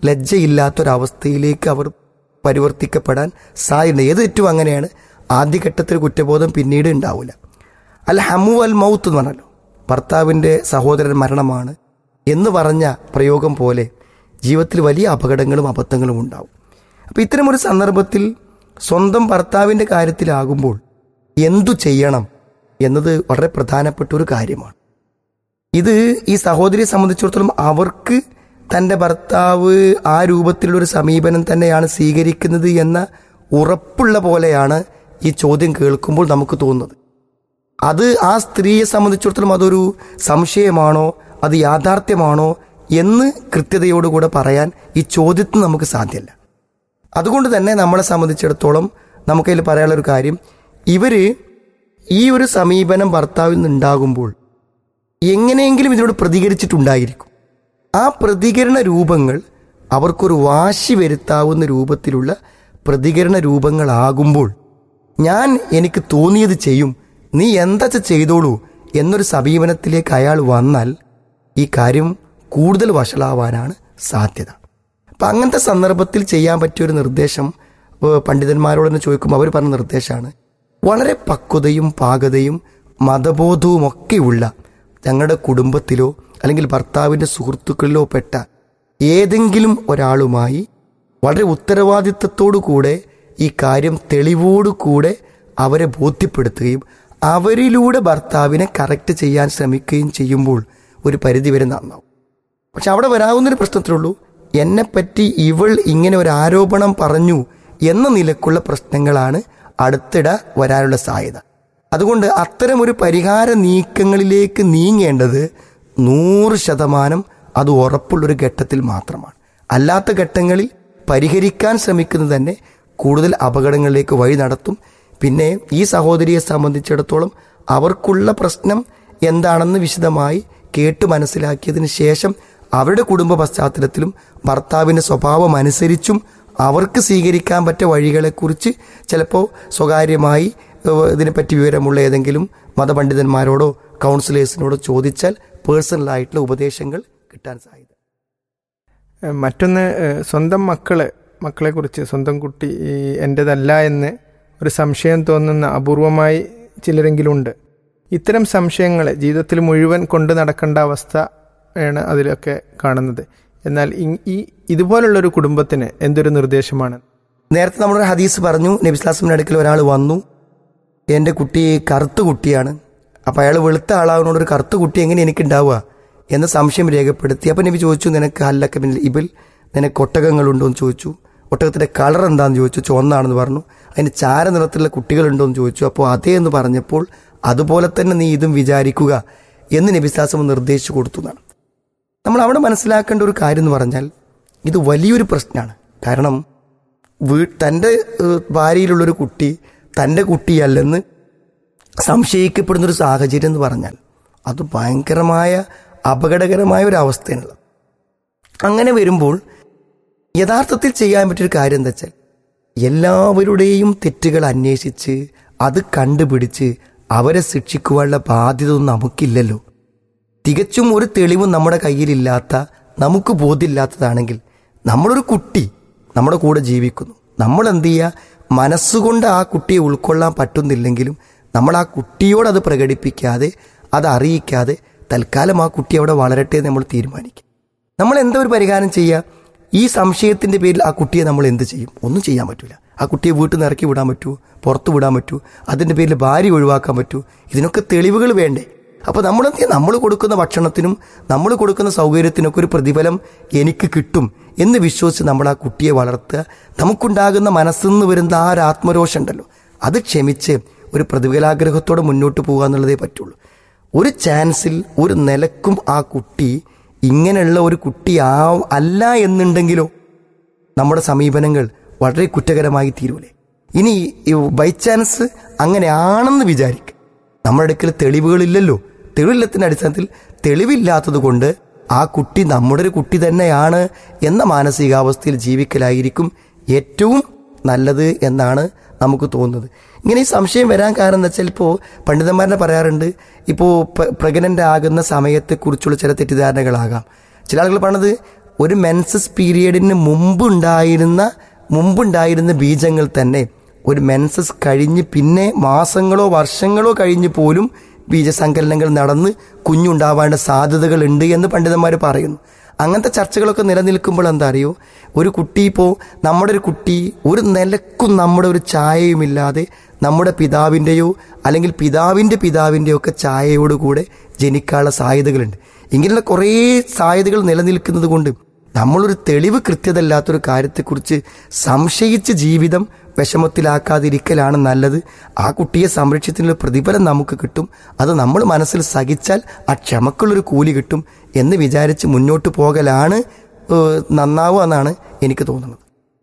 ലജ്ജയില്ലാത്തൊരവസ്ഥയിലേക്ക് അവർ പരിവർത്തിക്കപ്പെടാൻ സാധ്യത ഏത് തെറ്റും അങ്ങനെയാണ് ആദ്യഘട്ടത്തിൽ കുറ്റബോധം പിന്നീട് ഉണ്ടാവില്ല അല്ല ഹമു അൽ മൗത്ത് എന്ന് പറഞ്ഞല്ലോ ഭർത്താവിൻ്റെ സഹോദരൻ മരണമാണ് എന്ന് പറഞ്ഞ പ്രയോഗം പോലെ ജീവിതത്തിൽ വലിയ അപകടങ്ങളും അബദ്ധങ്ങളും ഉണ്ടാവും അപ്പോൾ ഇത്തരമൊരു സന്ദർഭത്തിൽ സ്വന്തം ഭർത്താവിൻ്റെ കാര്യത്തിലാകുമ്പോൾ എന്തു ചെയ്യണം എന്നത് വളരെ പ്രധാനപ്പെട്ട ഒരു കാര്യമാണ് ഇത് ഈ സഹോദരിയെ സംബന്ധിച്ചിടത്തോളം അവർക്ക് തൻ്റെ ഭർത്താവ് ആ രൂപത്തിലുള്ള ഒരു സമീപനം തന്നെയാണ് സ്വീകരിക്കുന്നത് എന്ന ഉറപ്പുള്ള പോലെയാണ് ഈ ചോദ്യം കേൾക്കുമ്പോൾ നമുക്ക് തോന്നുന്നത് അത് ആ സ്ത്രീയെ സംബന്ധിച്ചിടത്തോളം അതൊരു സംശയമാണോ അത് യാഥാർത്ഥ്യമാണോ എന്ന് കൃത്യതയോടുകൂടെ പറയാൻ ഈ ചോദ്യത്തിന് നമുക്ക് സാധ്യമല്ല അതുകൊണ്ട് തന്നെ നമ്മളെ സംബന്ധിച്ചിടത്തോളം നമുക്കതിൽ പറയാനുള്ള ഒരു കാര്യം ഇവര് ഈ ഒരു സമീപനം ഭർത്താവിൽ നിന്നുണ്ടാകുമ്പോൾ എങ്ങനെയെങ്കിലും ഇതിനോട് പ്രതികരിച്ചിട്ടുണ്ടായിരിക്കും ആ പ്രതികരണ രൂപങ്ങൾ അവർക്കൊരു വാശി വരുത്താവുന്ന രൂപത്തിലുള്ള പ്രതികരണ രൂപങ്ങളാകുമ്പോൾ ഞാൻ എനിക്ക് തോന്നിയത് ചെയ്യും നീ എന്താ ചെയ്തോളൂ എന്നൊരു സമീപനത്തിലേക്ക് അയാൾ വന്നാൽ ഈ കാര്യം കൂടുതൽ വഷളാവാനാണ് സാധ്യത അപ്പം അങ്ങനത്തെ സന്ദർഭത്തിൽ ചെയ്യാൻ പറ്റിയ ഒരു നിർദ്ദേശം ഏഹ് പണ്ഡിതന്മാരോട് തന്നെ ചോദിക്കുമ്പോൾ അവർ പറഞ്ഞ നിർദ്ദേശമാണ് വളരെ പക്വതയും പാകതയും മതബോധവും ഒക്കെയുള്ള ഞങ്ങളുടെ കുടുംബത്തിലോ അല്ലെങ്കിൽ ഭർത്താവിൻ്റെ സുഹൃത്തുക്കളിലോ പെട്ട ഏതെങ്കിലും ഒരാളുമായി വളരെ ഉത്തരവാദിത്തത്തോടു കൂടെ ഈ കാര്യം തെളിവോടു കൂടെ അവരെ ബോധ്യപ്പെടുത്തുകയും അവരിലൂടെ ഭർത്താവിനെ കറക്റ്റ് ചെയ്യാൻ ശ്രമിക്കുകയും ചെയ്യുമ്പോൾ ഒരു പരിധിവരെ നന്നാവും പക്ഷെ അവിടെ വരാവുന്നൊരു പ്രശ്നത്തിലുള്ളൂ എന്നെപ്പറ്റി ഇവൾ ഇങ്ങനെ ഒരു ആരോപണം പറഞ്ഞു എന്ന നിലക്കുള്ള പ്രശ്നങ്ങളാണ് അടുത്തിടെ വരാനുള്ള സാധ്യത അതുകൊണ്ട് അത്തരം ഒരു പരിഹാര നീക്കങ്ങളിലേക്ക് നീങ്ങേണ്ടത് നൂറ് ശതമാനം അത് ഉറപ്പുള്ളൊരു ഘട്ടത്തിൽ മാത്രമാണ് അല്ലാത്ത ഘട്ടങ്ങളിൽ പരിഹരിക്കാൻ ശ്രമിക്കുന്നത് തന്നെ കൂടുതൽ അപകടങ്ങളിലേക്ക് വഴി നടത്തും പിന്നെ ഈ സഹോദരിയെ സംബന്ധിച്ചിടത്തോളം അവർക്കുള്ള പ്രശ്നം എന്താണെന്ന് വിശദമായി കേട്ട് മനസ്സിലാക്കിയതിന് ശേഷം അവരുടെ കുടുംബ പശ്ചാത്തലത്തിലും ഭർത്താവിൻ്റെ സ്വഭാവം അനുസരിച്ചും അവർക്ക് സ്വീകരിക്കാൻ പറ്റിയ വഴികളെക്കുറിച്ച് ചിലപ്പോൾ സ്വകാര്യമായി ഏഹ്, ഇതിനെപ്പറ്റി വിവരമുള്ള ഏതെങ്കിലും മതപണ്ഡിതന്മാരോടോ കൗൺസിലേഴ്സിനോടോ ചോദിച്ചാൽ പേഴ്സണലായിട്ടുള്ള ഉപദേശങ്ങൾ കിട്ടാൻ സാധ്യത ഏഹ് മറ്റൊന്ന് ഏഹ് സ്വന്തം മക്കള് മക്കളെക്കുറിച്ച് സ്വന്തം കുട്ടി ഈ എൻ്റെതല്ല എന്ന് ഒരു സംശയം തോന്നുന്ന അപൂർവമായി ചിലരെങ്കിലും ഉണ്ട് ഇത്തരം സംശയങ്ങൾ ജീവിതത്തിൽ മുഴുവൻ കൊണ്ട് നടക്കേണ്ട അവസ്ഥ ആണ് അതിലൊക്കെ കാണുന്നത് എന്നാൽ ഇ- ഈ ഇതുപോലുള്ളൊരു കുടുംബത്തിന് എന്തൊരു നിർദ്ദേശമാണ് നേരത്തെ നമ്മളൊരു ഹദീസ് പറഞ്ഞു നബിസ്ലാസിന്റെ അടുക്കൽ ഒരാൾ വന്നു എൻ്റെ കുട്ടി കറുത്ത കുട്ടിയാണ് അപ്പം അയാൾ വെളുത്ത ആളാവുന്നതുകൊണ്ട് ഒരു കറുത്ത കുട്ടി എങ്ങനെ എനിക്ക് ഉണ്ടാവുക എന്ന് സംശയം രേഖപ്പെടുത്തി അപ്പം നബി ചോദിച്ചു നിനക്ക് ഹല്ലക്ക ബിൻ ഇബിൽ നിനക്ക് ഒട്ടകങ്ങളുണ്ടോ എന്ന് ചോദിച്ചു ഒട്ടകത്തിൻ്റെ കളർ എന്താണെന്ന് ചോദിച്ചു ചുവന്നാണെന്ന് പറഞ്ഞു അതിന് ചാര നിറത്തിലുള്ള കുട്ടികളുണ്ടോ എന്ന് ചോദിച്ചു അപ്പോൾ അതേ എന്ന് പറഞ്ഞപ്പോൾ അതുപോലെ തന്നെ നീ ഇതും വിചാരിക്കുക എന്ന് നബിസ്ലാസം നിർദ്ദേശിച്ചു കൊടുത്തു എന്നാണ് നമ്മൾ അവിടെ മനസ്സിലാക്കേണ്ട ഒരു കാര്യം എന്ന് പറഞ്ഞാൽ ഇത് വലിയൊരു പ്രശ്നമാണ് കാരണം വീ തൻ്റെ ഏഹ്, ഭാര്യയിലുള്ളൊരു കുട്ടി തൻ്റെ കുട്ടിയല്ലെന്ന് സംശയിക്കപ്പെടുന്നൊരു സാഹചര്യം എന്ന് പറഞ്ഞാൽ അത് ഭയങ്കരമായ അപകടകരമായ ഒരു അവസ്ഥയാണുള്ളത് അങ്ങനെ വരുമ്പോൾ യഥാർത്ഥത്തിൽ ചെയ്യാൻ പറ്റിയൊരു കാര്യം എന്താ വെച്ചാൽ എല്ലാവരുടെയും തെറ്റുകൾ അന്വേഷിച്ച് അത് കണ്ടുപിടിച്ച് അവരെ ശിക്ഷിക്കുവാനുള്ള ബാധ്യത ഒന്നും നമുക്കില്ലല്ലോ തികച്ചും ഒരു തെളിവും നമ്മുടെ കയ്യിലില്ലാത്ത നമുക്ക് ബോധ്യമില്ലാത്തതാണെങ്കിൽ നമ്മളൊരു കുട്ടി നമ്മുടെ കൂടെ ജീവിക്കുന്നു നമ്മൾ എന്ത് ചെയ്യുക മനസ്സുകൊണ്ട് ആ കുട്ടിയെ ഉൾക്കൊള്ളാൻ പറ്റുന്നില്ലെങ്കിലും നമ്മൾ ആ കുട്ടിയോട് അത് പ്രകടിപ്പിക്കാതെ അത് അറിയിക്കാതെ തൽക്കാലം ആ കുട്ടി അവിടെ വളരട്ടെ എന്ന് നമ്മൾ തീരുമാനിക്കും നമ്മൾ എന്താ ഒരു പരിഹാരം ചെയ്യുക ഈ സംശയത്തിന്റെ പേരിൽ ആ കുട്ടിയെ നമ്മൾ എന്ത് ചെയ്യും ഒന്നും ചെയ്യാൻ പറ്റില്ല ആ കുട്ടിയെ വീട്ടിൽ നിന്ന് ഇറക്കി വിടാൻ പറ്റുമോ പുറത്തു വിടാൻ പറ്റുമോ അതിന്റെ പേരിൽ ഭാര്യ ഒഴിവാക്കാൻ പറ്റുമോ ഇതിനൊക്കെ തെളിവുകൾ വേണ്ടേ അപ്പൊ നമ്മൾ എന്ത് ചെയ്യും? നമ്മൾ കൊടുക്കുന്ന ഭക്ഷണത്തിനും നമ്മൾ കൊടുക്കുന്ന സൗകര്യത്തിനൊക്കെ ഒരു പ്രതിഫലം എനിക്ക് കിട്ടും എന്ന് വിശ്വസിച്ച് നമ്മൾ ആ കുട്ടിയെ വളർത്തുക നമുക്കുണ്ടാകുന്ന മനസ്സിൽ നിന്ന് വരുന്ന ആ ഒരു ആത്മരോഷം ഉണ്ടല്ലോ അത് ക്ഷമിച്ച് ഒരു പ്രതിഫലാഗ്രഹത്തോടെ മുന്നോട്ട് പോകുക എന്നുള്ളതേ പറ്റുള്ളൂ ഒരു ചാൻസിൽ ഒരു നിലക്കും ആ കുട്ടി ഇങ്ങനെയുള്ള ഒരു കുട്ടി ആ അല്ല എന്നുണ്ടെങ്കിലോ നമ്മുടെ സമീപനങ്ങൾ വളരെ കുറ്റകരമായി തീരൂലേ ഇനി ബൈ ചാൻസ് അങ്ങനെയാണെന്ന് വിചാരിക്കുക നമ്മുടെ അടുക്കൽ തെളിവുകളില്ലല്ലോ തെളിവില്ലത്തിന്റെ അടിസ്ഥാനത്തിൽ തെളിവില്ലാത്തത് കൊണ്ട് ആ കുട്ടി നമ്മുടെ ഒരു കുട്ടി തന്നെയാണ് എന്ന മാനസികാവസ്ഥയിൽ ജീവിക്കലായിരിക്കും ഏറ്റവും നല്ലത് എന്നാണ് നമുക്ക് തോന്നുന്നത് ഇങ്ങനെ ഈ സംശയം വരാൻ കാരണം എന്താ വെച്ചാൽ ഇപ്പോൾ പണ്ഡിതന്മാരെ പറയാറുണ്ട് ഇപ്പോൾ പ്രഗ്നൻ്റ് ആകുന്ന സമയത്തെക്കുറിച്ചുള്ള ചില തെറ്റിദ്ധാരണകളാകാം ചില ആളുകൾ പറഞ്ഞത് ഒരു മെൻസസ് പീരിയഡിന് മുമ്പുണ്ടായിരുന്ന മുമ്പുണ്ടായിരുന്ന ബീജങ്ങൾ തന്നെ ഒരു മെൻസസ് കഴിഞ്ഞ് പിന്നെ മാസങ്ങളോ വർഷങ്ങളോ കഴിഞ്ഞ് പോലും ബീജസങ്കലനങ്ങൾ നടന്ന് കുഞ്ഞുണ്ടാവാനുള്ള സാധ്യതകൾ ഉണ്ട് എന്ന് പണ്ഡിതന്മാർ പറയുന്നു അങ്ങനത്തെ ചർച്ചകളൊക്കെ നിലനിൽക്കുമ്പോൾ എന്താ അറിയോ ഒരു കുട്ടി ഇപ്പോൾ നമ്മുടെ ഒരു കുട്ടി ഒരു നിലക്കും നമ്മുടെ ഒരു ഛായയുമില്ലാതെ നമ്മുടെ പിതാവിൻ്റെയോ അല്ലെങ്കിൽ പിതാവിൻ്റെ പിതാവിൻ്റെയോ ഒക്കെ ഛായയോടുകൂടെ ജനിക്കാനുള്ള സാധ്യതകളുണ്ട് ഇങ്ങനെയുള്ള കുറേ സാധ്യതകൾ നിലനിൽക്കുന്നത് കൊണ്ട് നമ്മളൊരു തെളിവ് കൃത്യതല്ലാത്തൊരു കാര്യത്തെക്കുറിച്ച് സംശയിച്ച് ജീവിതം വിഷമത്തിലാക്കാതിരിക്കലാണ് നല്ലത് ആ കുട്ടിയെ സംരക്ഷിച്ചതിനുള്ള പ്രതിഫലം നമുക്ക് കിട്ടും അത് നമ്മൾ മനസ്സിൽ സഹിച്ചാൽ ആ ക്ഷമക്കുള്ളൊരു കൂലി കിട്ടും എന്ന് വിചാരിച്ച് മുന്നോട്ട് പോകലാണ് ഏഹ്, നന്നാവുക എന്നാണ് എനിക്ക് തോന്നുന്നത്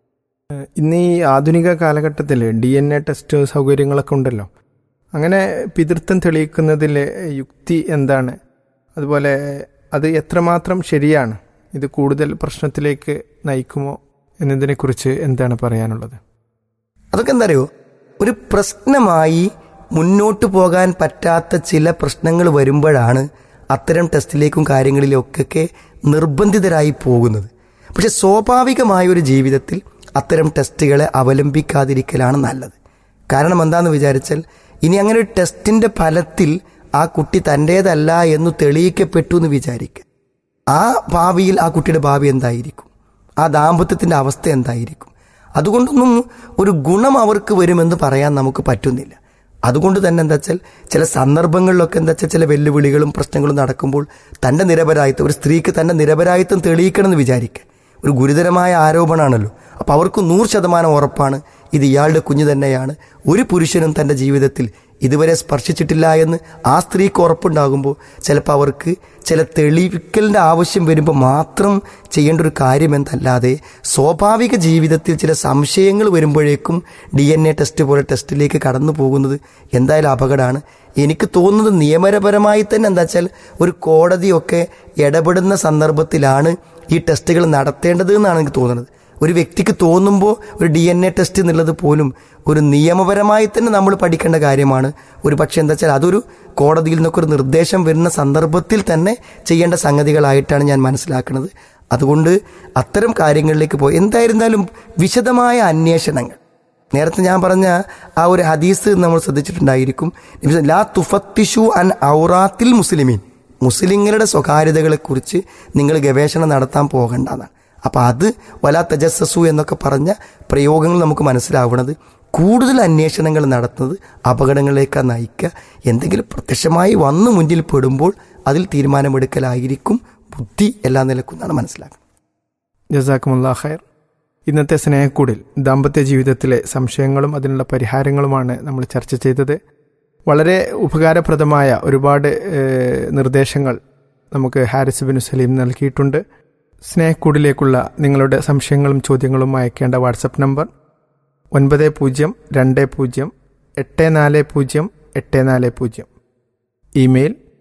ഇന്ന് ഈ ആധുനിക കാലഘട്ടത്തിൽ ഡി എൻ എ ടെസ്റ്റ് സൗകര്യങ്ങളൊക്കെ ഉണ്ടല്ലോ അങ്ങനെ പിതൃത്വം തെളിയിക്കുന്നതിലെ യുക്തി എന്താണ് അതുപോലെ അത് എത്രമാത്രം ശരിയാണ് ഇത് കൂടുതൽ പ്രശ്നത്തിലേക്ക് നയിക്കുമോ എന്നതിനെക്കുറിച്ച് എന്താണ് പറയാനുള്ളത് അതൊക്കെ എന്താ അറിയോ ഒരു പ്രശ്നമായി മുന്നോട്ട് പോകാൻ പറ്റാത്ത ചില പ്രശ്നങ്ങൾ വരുമ്പോഴാണ് അത്തരം ടെസ്റ്റിലേക്കും കാര്യങ്ങളിലൊക്കെ നിർബന്ധിതരായി പോകുന്നത് പക്ഷെ സ്വാഭാവികമായ ഒരു ജീവിതത്തിൽ അത്തരം ടെസ്റ്റുകളെ അവലംബിക്കാതിരിക്കലാണ് നല്ലത് കാരണം എന്താന്ന് വിചാരിച്ചാൽ ഇനി അങ്ങനെ ഒരു ടെസ്റ്റിന്റെ ഫലത്തിൽ ആ കുട്ടി തൻ്റേതല്ല എന്ന് തെളിയിക്കപ്പെട്ടു എന്ന് വിചാരിക്കുക ആ ഭാവിയിൽ ആ കുട്ടിയുടെ ഭാവി എന്തായിരിക്കും ആ ദാമ്പത്യത്തിന്റെ അവസ്ഥ എന്തായിരിക്കും അതുകൊണ്ടൊന്നും ഒരു ഗുണം അവർക്ക് വരുമെന്ന് പറയാൻ നമുക്ക് പറ്റുന്നില്ല അതുകൊണ്ട് തന്നെ എന്താ വെച്ചാൽ ചില സന്ദർഭങ്ങളിലൊക്കെ എന്താ വെച്ചാൽ ചില വെല്ലുവിളികളും പ്രശ്നങ്ങളും നടക്കുമ്പോൾ തന്റെ നിരപരാധിത്വം ഒരു സ്ത്രീക്ക് തന്റെ നിരപരാധിത്വം തെളിയിക്കണമെന്ന് വിചാരിക്കുക ഒരു ഗുരുതരമായ ആരോപണമാണല്ലോ അപ്പോൾ അവർക്ക് നൂറ് ശതമാനം ഉറപ്പാണ് ഇത് ഇയാളുടെ കുഞ്ഞു തന്നെയാണ് ഒരു പുരുഷനും തന്റെ ജീവിതത്തിൽ ഇതുവരെ സ്പർശിച്ചിട്ടില്ല എന്ന് ആ സ്ത്രീക്ക് ഉറപ്പുണ്ടാകുമ്പോൾ ചിലപ്പോൾ അവർക്ക് ചില തെളിവിക്കലിൻ്റെ ആവശ്യം വരുമ്പോൾ മാത്രം ചെയ്യേണ്ട ഒരു കാര്യം എന്നല്ലാതെ സ്വാഭാവിക ജീവിതത്തിൽ ചില സംശയങ്ങൾ വരുമ്പോഴേക്കും ഡി എൻ എ ടെസ്റ്റ് പോലെ ടെസ്റ്റിലേക്ക് കടന്നു പോകുന്നത് എന്തായാലും അപകടമാണ് എനിക്ക് തോന്നുന്നത് നിയമപരമായി തന്നെ എന്താ വെച്ചാൽ ഒരു കോടതിയൊക്കെ ഇടപെടുന്ന സന്ദർഭത്തിലാണ് ഈ ടെസ്റ്റുകൾ നടത്തേണ്ടത് എന്നാണ് എനിക്ക് തോന്നുന്നത് ഒരു വ്യക്തിക്ക് തോന്നുമ്പോൾ ഒരു ഡി എൻ എ ടെസ്റ്റ് എന്നുള്ളത് പോലും ഒരു നിയമപരമായി തന്നെ നമ്മൾ പഠിക്കേണ്ട കാര്യമാണ് ഒരു പക്ഷേ എന്താ വെച്ചാൽ അതൊരു കോടതിയിൽ നിന്നൊക്കെ ഒരു നിർദ്ദേശം വരുന്ന സന്ദർഭത്തിൽ തന്നെ ചെയ്യേണ്ട സംഗതികളായിട്ടാണ് ഞാൻ മനസ്സിലാക്കുന്നത് അതുകൊണ്ട് അത്തരം കാര്യങ്ങളിലേക്ക് പോയി എന്തായിരുന്നാലും വിശദമായ അന്വേഷണങ്ങൾ നേരത്തെ ഞാൻ പറഞ്ഞ ആ ഒരു ഹദീസ് നമ്മൾ ശ്രദ്ധിച്ചിട്ടുണ്ടായിരിക്കും ലാ തുഫത്തിഷു അൻ ഔറാത്തിൽ മുസ്ലിമീൻ മുസ്ലിങ്ങളുടെ സ്വകാര്യതകളെക്കുറിച്ച് നിങ്ങൾ ഗവേഷണം നടത്താൻ പോകണ്ടെന്നാണ് അപ്പം അത് വല തജസ്സസു എന്നൊക്കെ പറഞ്ഞ പ്രയോഗങ്ങൾ നമുക്ക് മനസ്സിലാവുന്നത് കൂടുതൽ അന്വേഷണങ്ങൾ നടത്തുന്നത് അപകടങ്ങളിലേക്കാണ് നയിക്കുക എന്തെങ്കിലും പ്രത്യക്ഷമായി വന്നു മുന്നിൽ പെടുമ്പോൾ അതിൽ തീരുമാനമെടുക്കലായിരിക്കും ബുദ്ധി എല്ലാ നിലക്കും എന്നാണ് മനസ്സിലാക്കുന്നത് ജസാക്കുമുല്ലാ ഖൈർ ഇന്നത്തെ സ്നേഹക്കൂടിൽ ദാമ്പത്യ ജീവിതത്തിലെ സംശയങ്ങളും അതിനുള്ള പരിഹാരങ്ങളുമാണ് നമ്മൾ ചർച്ച ചെയ്തത് വളരെ ഉപകാരപ്രദമായ ഒരുപാട് ഏഹ്, നിർദ്ദേശങ്ങൾ നമുക്ക് ഹാരിസ് ബിൻ സലീം നൽകിയിട്ടുണ്ട് സ്നേഹക്കൂടിലേക്കുള്ള നിങ്ങളുടെ സംശയങ്ങളും ചോദ്യങ്ങളും അയക്കേണ്ട വാട്സപ്പ് നമ്പർ ഒൻപത് പൂജ്യം രണ്ട് പൂജ്യം എട്ട് നാല് പൂജ്യം എട്ട് നാല് പൂജ്യം ഇമെയിൽ